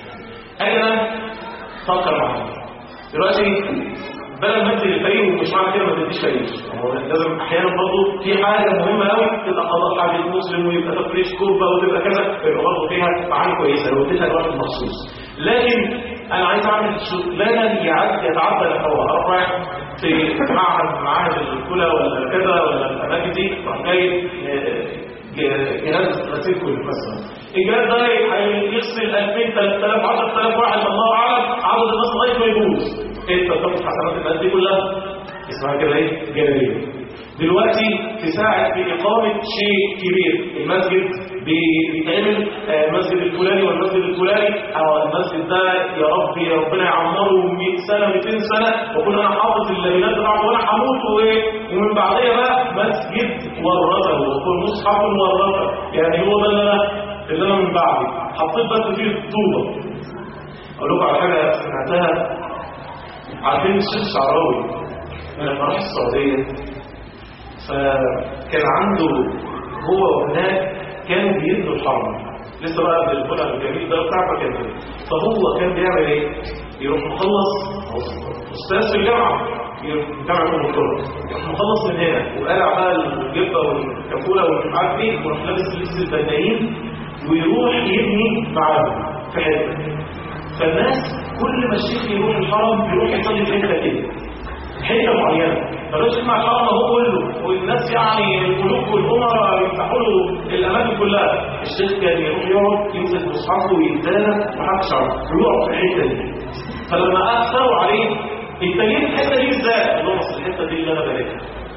S4: انا فكر معايا دلوقتي بدل ما تدي الفقير ومش معنى كده ما تديش فقير هو لازم احيانا برضه في حاجه مهمه قوي تبقى قضاء حاجه مسلم ويبقى تفريش كوبا وتبقى كذا يبقى برضه فيها معاني كويسه لو اديتها لواحد مخصوص لكن انا عايز اعمل شغلانه يعد- يتعدى الهواء اروح رايح في معهد معاهد الكلى ولا كذا ولا الاماكن دي اروح جاي آه، ج- جهاز غسيل كل مثلا الجهاز ده هيغسل 2000 3000 10000 واحد الله اعلم عدد الناس لغايه ما يبوظ انت بتاخد حسنات الناس دي كلها اسمها كده ايه جانبيه دلوقتي تساعد في اقامه شيء كبير المسجد بي- بيتعمل آه، المسجد الفلاني والمسجد الفلاني او المسجد ده يا رب يا ربنا يعمره 100 سنه 200 سنه واكون انا حافظ اللبنات بتاعته وانا هموت وايه ومن بعديها بقى مسجد ورثه ويكون مصحف ورثه يعني هو ده اللي انا اللي انا من بعدي حطيت بس فيه الطوبه اقول لكم على حاجه سمعتها عارفين الشيخ الشعراوي لما راح السعوديه فكان عنده هو وهناك كانوا بيبنوا الحرم
S3: لسه بقى قبل الفلع الجميل ده بتاع فكان كده فهو كان بيعمل ايه؟ يروح مخلص استاذ في الجامعه يروح جامعه ام القرى يروح مخلص من هنا وقلع بقى الجبه والكفوله والمش عارف ايه ويروح لابس لبس البنايين ويروح يبني معاهم في حته فالناس كل ما الشيخ يروح الحرم بيروح يصلي في حته كده حته معينه فلوش يسمع الحرم هو كله والناس يعني الملوك والامراء يفتحوا له الاماكن كلها الشيخ كان يروح يقعد يمسك مصحفه ويتدانى محدش عارف ويقعد في الحته دي فلما اثروا عليه انت جيت الحته دي ازاي؟ قال لهم اصل الحته دي اللي انا بنيتها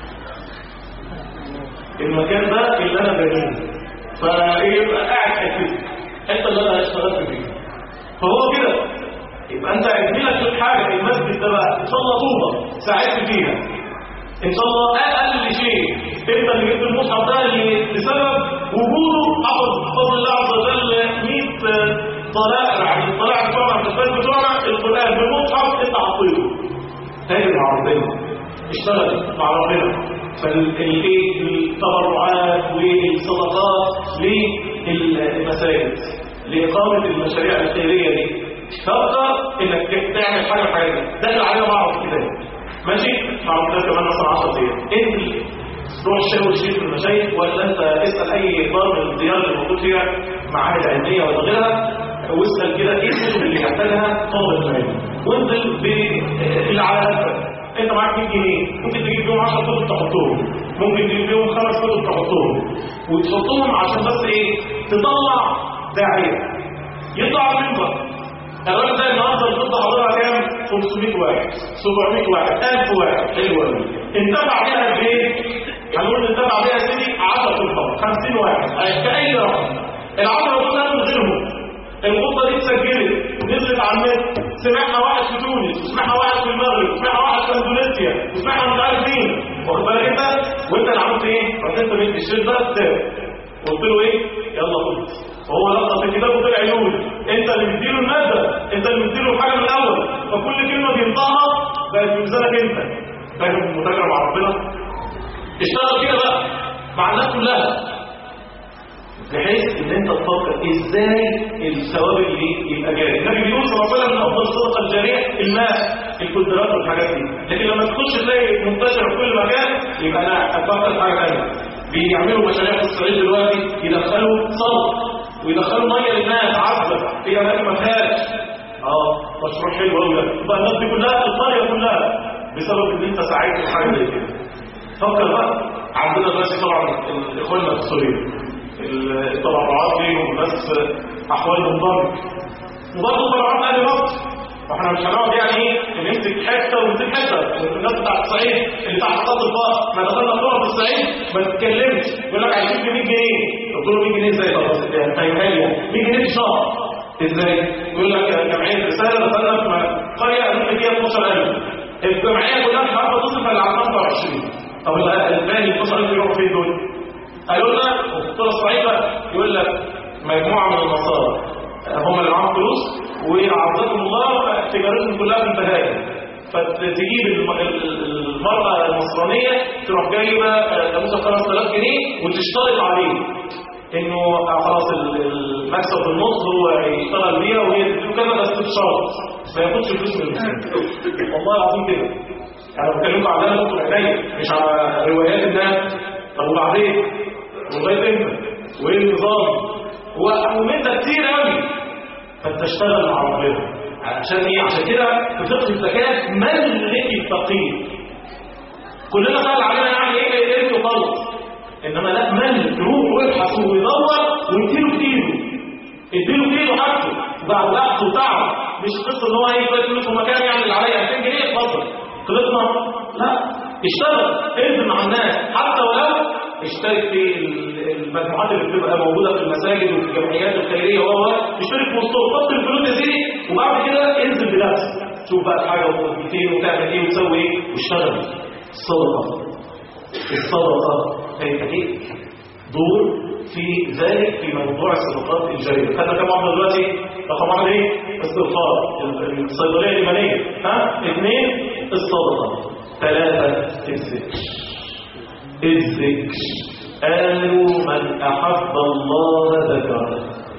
S3: المكان ده اللي انا بنيه فيبقى قاعد كده الحته اللي انا اشتغلت فيها فهو كده يبقى انت اعمل لك حاجه المسجد ده بقى ان شاء الله طوبه ساعدت فيها ان شاء الله اقل شيء انت اللي جبت المصحف ده اللي بسبب وجوده حفظ بفضل الله عز وجل 100 طلائع يعني الطلائع بتوعنا الكتاب بتوعنا القران بالمصحف انت حطيته تاجر مع ربنا اشتغل مع ربنا فالايه التبرعات والصدقات للمساجد لإقامة المشاريع الخيرية دي تقدر انك تعمل حاجة حاجة ده اللي عليها بعض الكتاب ماشي بعض الكتاب كمان مثلا 10 ايام انت روح شاور شيء في المشايخ ولا انت اسأل اي دار من الديار اللي موجود فيها معاهد علمية ولا غيرها واسأل كده ايه الكتب اللي يحتاجها طالب المال وانزل باللي على قدك انت معاك 100 جنيه ممكن تجيب بيهم 10 كتب تحطهم ممكن تجيب بيهم خمس كتب تحطهم وتحطهم عشان بس ايه تطلع داعيه يطلع على المنبر الراجل ده النهارده الخطه حضرها كام 500 واحد 700 واحد 1000 واحد حلو قوي انتفع بيها قد ايه هنقول انتفع بيها يا سيدي 10 خطط 50 واحد كاي رقم العشرة دول من غيرهم الخطه دي اتسجلت ونزلت على النت سمعها واحد في تونس وسمعها واحد في المغرب وسمعها واحد في اندونيسيا وسمعها مش عارف مين واخد بالك انت وانت اللي عملت ايه؟ رحت انت بنت الشيخ ده كتاب قلت له ايه؟ يلا خد وهو لقط في كتابه طلع يقول انت اللي مديله الماده انت اللي مديله الحاجه من الاول فكل كلمه بينطقها بقت في ميزانك انت فاهم متاجره مع ربنا اشتغل كده بقى مع الناس كلها بحيث ان انت تفكر ازاي الثواب اللي يبقى جاري النبي بيقول صلى الله عليه وسلم من افضل الصدقه الجاريه الماء الكدرات والحاجات دي لكن لما تخش تلاقي منتشر في كل مكان يبقى لا افكر في حاجه ثانيه بيعملوا مشاريع في الصعيد دلوقتي يدخلوا صلب ويدخلوا ميه للناس عذبه في اماكن ما فيهاش اه مشروع حلو قوي يبقى الناس دي كلها القريه كلها بسبب ان انت ساعدت في حاجه زي كده فكر بقى عندنا دلوقتي طبعا اخواننا في سوريا التبرعات ليهم ناس احوالهم ضرب وبرضه تبرعات اهل مصر فاحنا مش هنقعد يعني ايه نمسك حته ونسيب حته الناس بتاع الصعيد اللي تحت خط الفقر ما دخلنا فقر في الصعيد ما تتكلمش يقول لك عايزين ب 100 جنيه قلت له 100 جنيه ازاي طب فاهمها لي 100 جنيه في الشهر ازاي؟ يقول لك جمعيه رساله دخلنا في قريه قالت فيها 12000 الجمعيه كلها مش عارفه تصرف الا على 25 طب الباقي 12000 يروحوا فين دول؟ قالوا لنا الدكتور الصعيدة يقول لك مجموعة من النصارى هم اللي معاهم فلوس وعرضتهم الله تجارتهم كلها في البهائم فتجيب المرأة النصرانية تروح جايبة ناموسة 5000 جنيه وتشترط عليه انه خلاص المكسب في النص هو يشتغل بيها وهي تديله كذا بس بشرط ما ياخدش فلوس من المسلمين والله العظيم كده انا بكلمكم على انا كنت عينيا مش على روايات الناس طب وبعدين ولغايه امتى وايه النظام ومن ده كتير قوي فانت اشتغل مع ربنا عشان ايه عشان كده في فقه الزكاه ملك الفقير كلنا سهل علينا يعني ايه ايه ايه وخلص انما لا ملك روح وابحث ويدور ويديله في ايده اديله في ايده حاجته بعد بحث وتعب مش قصه ان هو ايه يبقى فلوس مكان يعني اللي عليا 2000 جنيه اتفضل خلصنا لا اشتغل انزل مع الناس حتى ولو اشترك في المجموعات اللي بتبقى موجوده في المساجد وفي الجمعيات الخيريه وهو اشترك في وسطهم حط الفلوس يا سيدي وبعد كده انزل بنفسك شوف بقى الحاجه وفين وتعمل ايه وتسوي ايه واشتغل الصدقه الصدقه كيف ايه دور في ذلك في موضوع الصدقات الجاريه خدنا كم واحده دلوقتي رقم واحد ايه استغفار الصيدليه الايمانيه ها اثنين الصدقه ثلاثه الذكر الذكر قالوا من أحب الله ذكره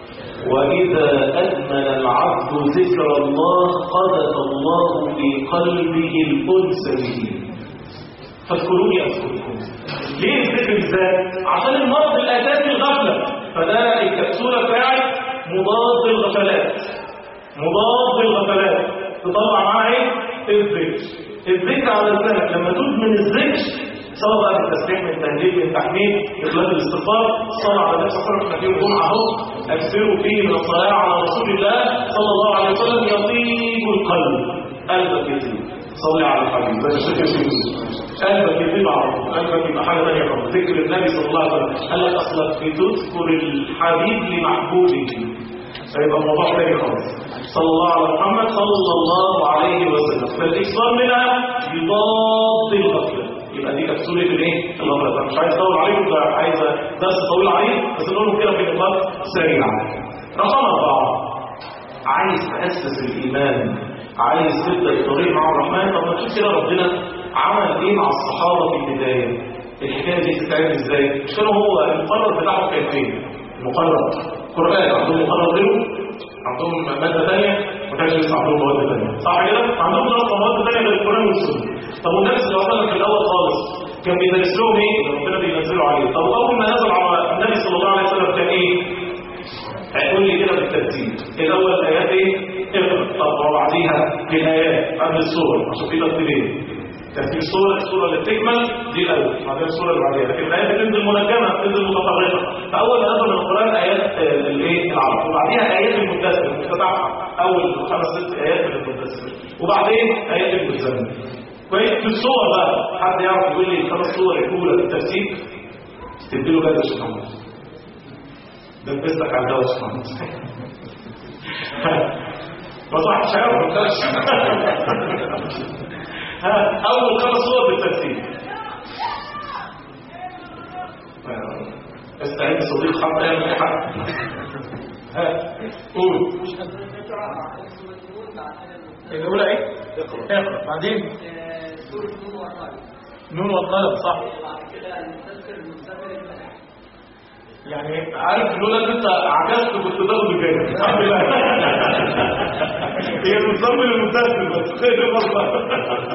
S3: وإذا أدمن العبد ذكر الله قذف الله في قلبه الأنس به فاذكروني أذكركم ليه الذكر بالذات؟ عشان المرض الأساسي الغفلة فده الكبسولة بتاعت مضاد الغفلات مضاد الغفلات تطلع معاه ايه؟ الذكر الذكر على لسانك لما تدمن الذكر سواء بقى من تسبيح من تهليل من تحميد اخلاص الاستغفار الصلاه على النبي صلى الله عليه وسلم في الجمعه اهو اكثروا فيه من الصلاه على رسول الله صلى الله عليه وسلم يطيب القلب قلبك يطيب صلي على الحبيب ده الشيخ قلبك يطيب على طول قلبك يبقى حاجه ثانيه خالص ذكر النبي صلى الله عليه وسلم قال لك اصلك بتذكر الحبيب لمحبوبك فيبقى الموضوع تاني خالص صلى الله على محمد صلى الله عليه وسلم فالاكثار منها يضاد الغفله يبقى دي كبسوله الايه الغفله انا مش عايز اطول عليكم ده عايز درس طويل عليه بس نقول كده في نقاط سريعه رقم اربعه عايز تاسس الايمان عايز تبدا الطريق مع الرحمن طب ما تشوف كده ربنا عمل ايه مع الصحابه في البدايه الحكايه دي بتتعمل ازاي مش كانوا هو المقرر بتاعهم كان فين المقرر قران عندهم مقرر غيره عندهم ماده ثانيه ما كانش لسه عندهم مواد ثانيه صح كده عندهم دراسه مواد ثانيه غير القران والسنه طب والناس اللي وصلنا في الاول خالص كان بيدرس لهم ايه ربنا بينزلوا عليه طب اول ما نزل على النبي صلى الله عليه وسلم كان ايه هيقول لي كده بالترتيب الاول الايات ايه اقرا طب وبعديها الايات قبل السور عشان في ترتيبين ترتيب السورة السورة اللي بتكمل دي الأول بعدين السورة اللي بعديها لكن الآيات بتنزل منجمة بتنزل متفرقة فأول ما نزل من القرآن آيات آه، الإيه العرب وبعديها آيات المدثر المتتابعة أول خمس ست آيات من المدثر وبعدين آيات المزمل كويس في الصور بقى حد يعرف يقول لي الخمس صور الأولى بالترتيب تديله جايزة يا شيخ محمد ده بيستك على الدواء يا شيخ محمد ما صحش هيعرف ها اول خمس صور بالترتيب استعين صديق حتى يعمل اي حد ها قول
S5: الاولى ايه اقرا بعدين نون والقلم صح
S3: يعني عارف لولا ان انت عجزت كنت تاخد الجايزه الحمد لله هي المصمم الممتاز بس خير المصمم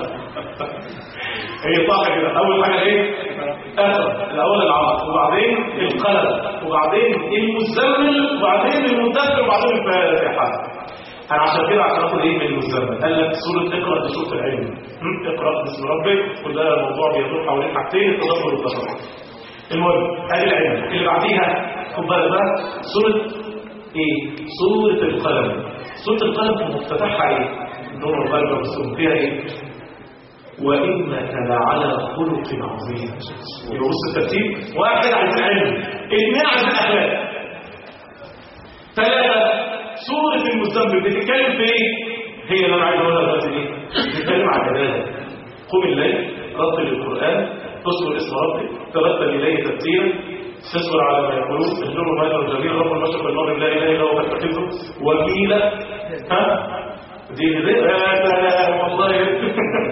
S3: هي صح كده اول حاجه ايه اقرا الاول العرض وبعدين القلم وبعدين المزمل وبعدين المدثر وبعدين الفاتحه انا عشان كده عشان اخد ايه من المزمل قال لك سوره اقرا دي سوره العلم هم؟ اقرا باسم ربك وده موضوع بيدور حوالين حاجتين التدبر والتفكر المهم ادي العلم اللي بعديها خد بالك بقى سوره ايه سوره القلم سوره القلم مفتتحها ايه نور القلب والسوره فيها ايه وانك لعلى خلق عظيم يبقى بص الترتيب واحد عن العلم اثنين عن الاخلاق ثلاثه سوره المزمل بتتكلم في ايه هي اللي انا عايز اقولها دلوقتي ايه بتتكلم عن العباده قم الليل رتل القران تصبر اسم ربك تبتل اليه تبتيلا تصبر على ما يقولون اهجروا ما يدعو الجميل رب المشرق والمغرب لا اله الا هو فاتخذه وكيلا ها دي دي يا سلام والله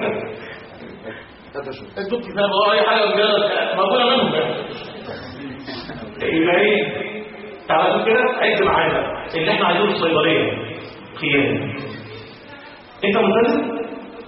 S5: اسلوب كتاب هو اي حاجه بجد موجوده منهم
S3: يبقى ايه تعالوا كده عد معانا اللي احنا عايزينه الصيدليه قيام انت ملتزم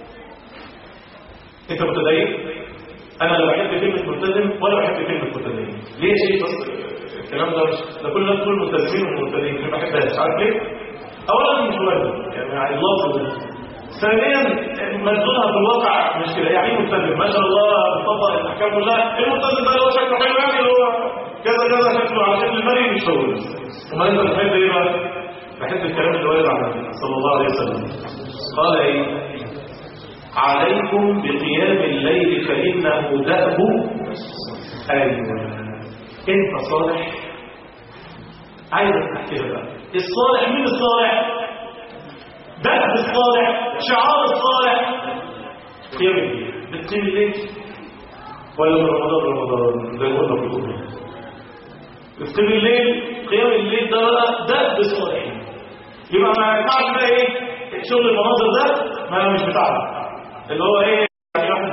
S3: انت متدين انا لا بحب كلمه ملتزم ولا بحب كلمه متدين ليه يا شيخ بس الكلام ده مش ده كل الناس تقول ملتزمين وملتزمين ما بحبهاش عارف ليه اولا مش وزن يعني اللفظ ده ثانيا مدلولها في الواقع مش كده يعني ايه ملتزم ما شاء الله بيطبق الاحكام كلها الملتزم ده اللي هو شكله حلو يعني اللي هو كذا كذا شكله على شكل المري مش هو امال انت بتحب ايه بقى بحب الكلام اللي وارد عن النبي صلى الله عليه وسلم قال ايه عليكم بقيام الليل فانه دأب ايوه انت صالح عايزك تحكي بقى الصالح مين الصالح دأب الصالح شعار الصالح قيام الليل بتقيم الليل ولا من رمضان رمضان زي ما قلنا في الكتب بتقيم الليل قيام الليل ده بقى دأب الصالحين يبقى ما ينفعش بقى ايه شغل المناظر ده ما مش بتاعنا اللي هو ايه يعني واحد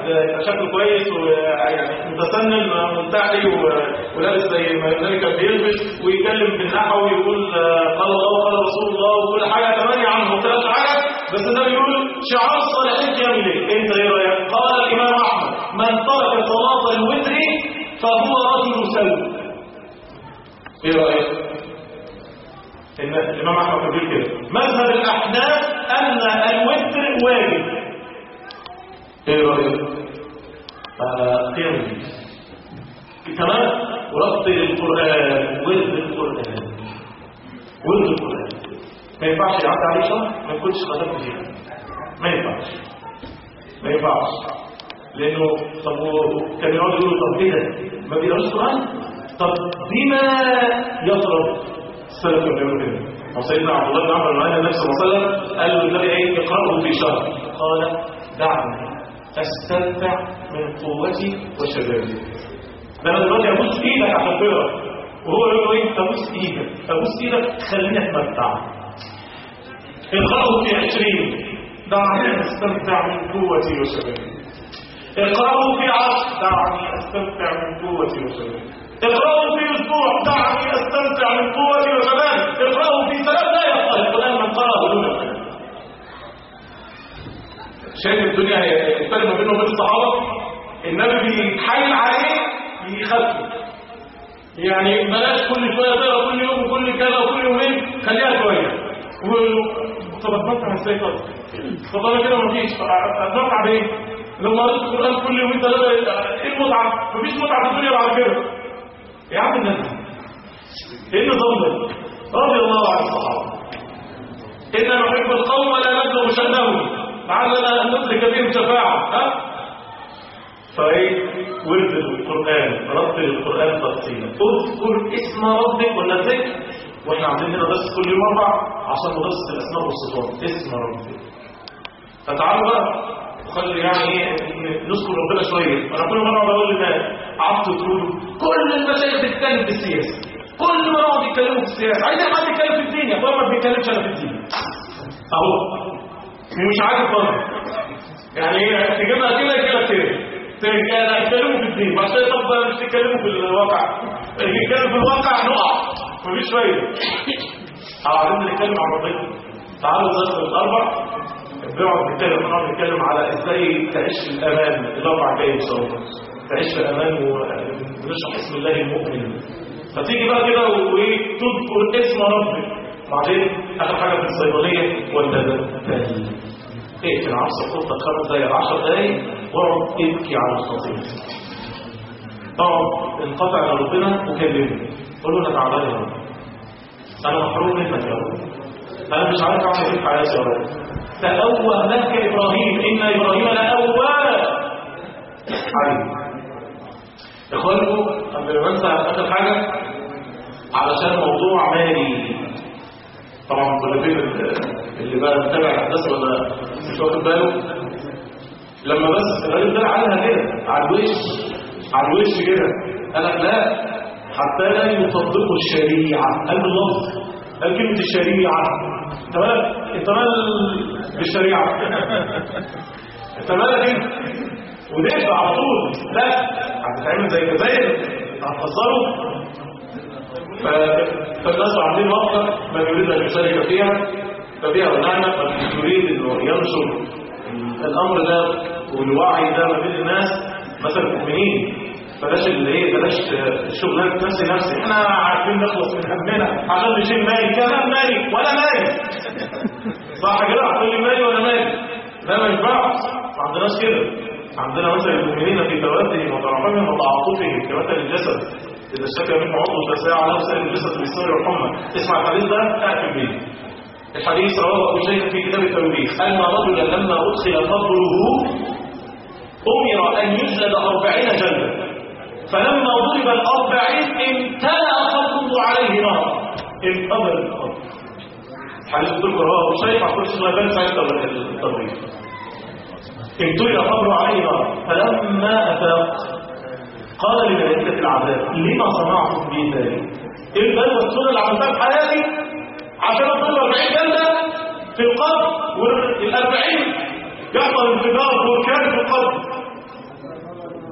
S3: يبقى شكله كويس ويعني متسنن ومنتعي و- ولابس زي ما النبي كان بيلبس ويتكلم بالنحو ويقول آه، قال الله وقال رسول الله وكل حاجه تمام يا عم ما قلتلكش حاجه بس النبي يقول شعار الصالحين قيام الليل انت ايه رايك؟ قال الامام احمد من ترك صلاه الوتر فهو رجل سوء ايه رايك؟ إن الإمام أحمد كان بيقول كده مذهب الأحناف أن الوتر واجب إيه رأيك؟ آه، قيام الليل كمان وربط القرآن ورد القرآن ورد القرآن ما ينفعش يعدي عليه شهر ما يكونش ختمت فيها ما ينفعش ما ينفعش لأنه طب هو كان يقعد يقول طب إيه ده؟ ما بيقراش قرآن؟ طب بما يطلب السلف كانوا بيعملوا كده هو سيدنا عبد الله بن عمرو بن النبي صلى الله عليه وسلم قال له النبي ايه اقرأه في شهر قال دعني استمتع من قوتي وشبابي ده انا دلوقتي ابوس ايدك عشان تقرا وهو يقول له ايه ابوس ايدك ابوس ايدك خليني اتمتع اقرأه في عشرين دعني استمتع من قوتي وشبابي اقرأه في عشر دعني استمتع من قوتي وشبابي اقرأه في اسبوع دعني استمتع من قوتي وشبابي اقرأه في ثلاث لا يقرأ القرآن من قرأ بدون القرآن شايف الدنيا هي الفرق ما بينه وبين الصحابه النبي بيتحايل عليه يخفف يعني بلاش كل شويه تقرا كل يوم وكل كذا وكل يومين خليها شويه و- طب اتمتع ازاي طب طب انا كده مفيش اتمتع بايه؟ لما قريت القران كل يومين ثلاثه ايه المتعه؟ مفيش متعه في الدنيا بعد كده يا عم الناس ايه النظام ده؟ رضي الله عن الصحابه إنا نحب القوم ولا نبلغ شأنهم لعلنا أن ندرك بهم شفاعة ها؟ فإيه ورد القرآن رتل القرآن تفصيلا اذكر اسم ربك ولا الذكر واحنا عاملين هنا بس كل يوم اربع عشان ندرس الاسماء والصفات اسم ربك فتعالوا بقى وخلي يعني ايه نذكر ربنا شويه انا كل مره بقول للناس عبدوا تقولوا كل المشايخ بتتكلم في السياسه كل ما نقعد يتكلموا في السياسه عايزين حد يتكلم في الدين يا ما بيتكلمش انا في الدين اهو مش عارف برضه يعني ايه تجيبها كده كده كده تتكلم- تتكلموا في الدين بعد كده طب مش تتكلموا في الواقع نتكلم في الواقع نقع مفيش فايده عايزين نتكلم عن ربنا تعالوا درس الاربع بنقعد نتكلم بنقعد نتكلم على ازاي تعيش في الامان الاربع جاي ان شاء الله تعيش في الامان ونشرح اسم الله المؤمن فتيجي بقى كده وايه تذكر اسم ربك بعدين اخر حاجه في الصيدليه والتبتل اقفل عصر خطك خمس دقايق 10 دقايق واقعد ابكي على الخطيب اقعد انقطع على ربنا وكلمه قول له انا تعبان يا رب انا محروم منك يا رب انا مش عارف اعمل ايه في حياتي يا رب تأوه لك ابراهيم ان ابراهيم لأواه حبيبي اخوانكم قبل ما انسى اخر حاجه علشان موضوع مالي طبعا كل فين اللي بقى متابع الاحداث ولا مش واخد باله لما بس الراجل ده عملها كده على الوش على الوش كده قال لك لا حتى لا يطبقوا الشريعه قال باللفظ قال كلمه الشريعه انت مالك انت مال بالشريعه انت مالك انت ونقفل على طول لا هتتعمل زي الجزائر هتخسروا ف- فالناس عاملين وقفه من يريد ان يشارك فيها فبها ونعمه من يريد انه ينشر الامر ده والوعي ده ما بين الناس مثلا المؤمنين بلاش اللي ايه بلاش الشغلانه نفسي نفسي احنا عارفين نخلص من همنا عشان نشيل مالي كمان مالي ولا مالي صح كده هتقول لي مالي ولا مالي لا ما ينفعش ما عندناش كده عندنا مثل المؤمنين في توادهم وترحمهم وتعاطفهم كمثل الجسد اذا اشتكى منه عضو تساعى له سائر الجسد بالسر والحمى اسمع الحديث ده اعتب به الحديث رواه ابو شيخ في كتاب التوبيخ ان رجلا لما ادخل فضله امر ان يجلد اربعين جلده فلما ضرب الاربعين امتلأ فضله عليه نارا انقبل الارض حديث الدكتور رواه ابو شيخ عبد الله بن سعيد التوبيخ امتلأ فضله عليه نارا فلما افاق قال لملائكة العذاب لما صنعتم بي ذلك؟ ايه البلوى السنة اللي عملتها في حياتي عشان اضرب 40 جلدة في القبر وال40 يحصل انفجار بركان في القبر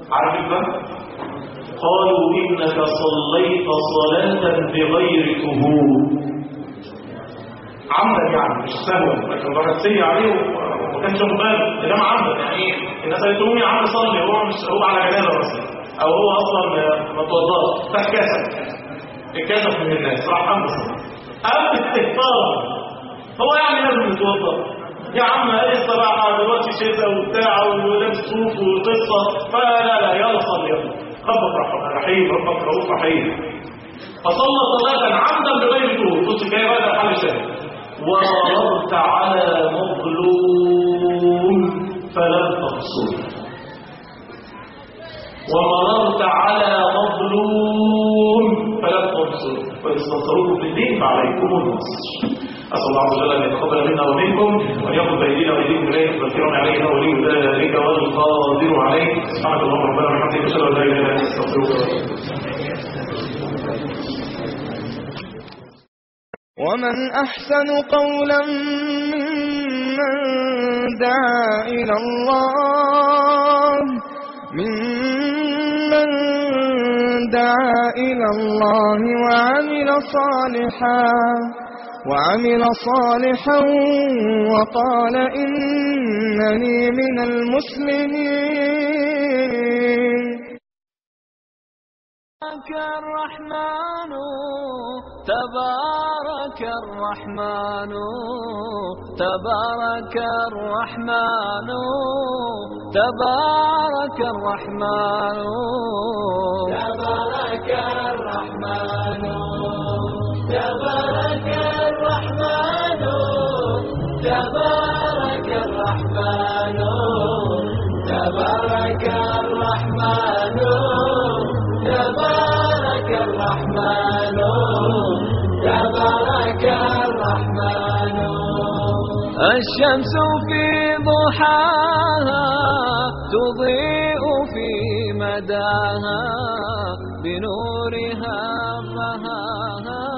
S3: عارف الفرق؟ قالوا إنك صليت صلاة بغير طهور عمدا يعني مش سهوا لكن برسية عليه وما كانش واخد باله ده عمدا يعني ايه الناس قالت له يا عم صلي هو مش هو على جنازه مثلا او هو اصلا ما توضاش فاتكسف اتكسف من الناس راح عمدا صلي قام استهتار هو يعني لازم يتوضا يا عم لسه بقى دلوقتي شتاء وبتاع ولابس صوف وقصه فلا لا يلا صلي يلا ربك رحيم ربك رؤوف رحيم فصلى صلاة عمدا بغير طهور بص كده بقى ده حل شاهد ومررت على مظلوم فلم تقصر ومررت على مظلوم فلم تنصر فاستنصروكم في الدين فعليكم النصر أسأل الله عز وجل أن يتقبل منا ومنكم وأن يأخذ بأيدينا وأيديكم إليه ويذكرنا عليه ولي ذلك والقادر عليه سبحانك اللهم ربنا وبحمدك أشهد أن لا إله إلا أنت أستغفرك
S2: ومن أحسن قولا ممن دعا إلى الله ممن دعا إلى الله وعمل صالحا وعمل صالحا وقال إنني من المسلمين تبارك الرحمن تبارك الرحمن تبارك الرحمن تبارك الرحمن تبارك الرحمن تبارك الرحمن تبارك الرحمن تبارك الرحمن تبارك الرحمن تبارك الرحمن الشمس في ضحاها تضيء في مداها بنورها مهاها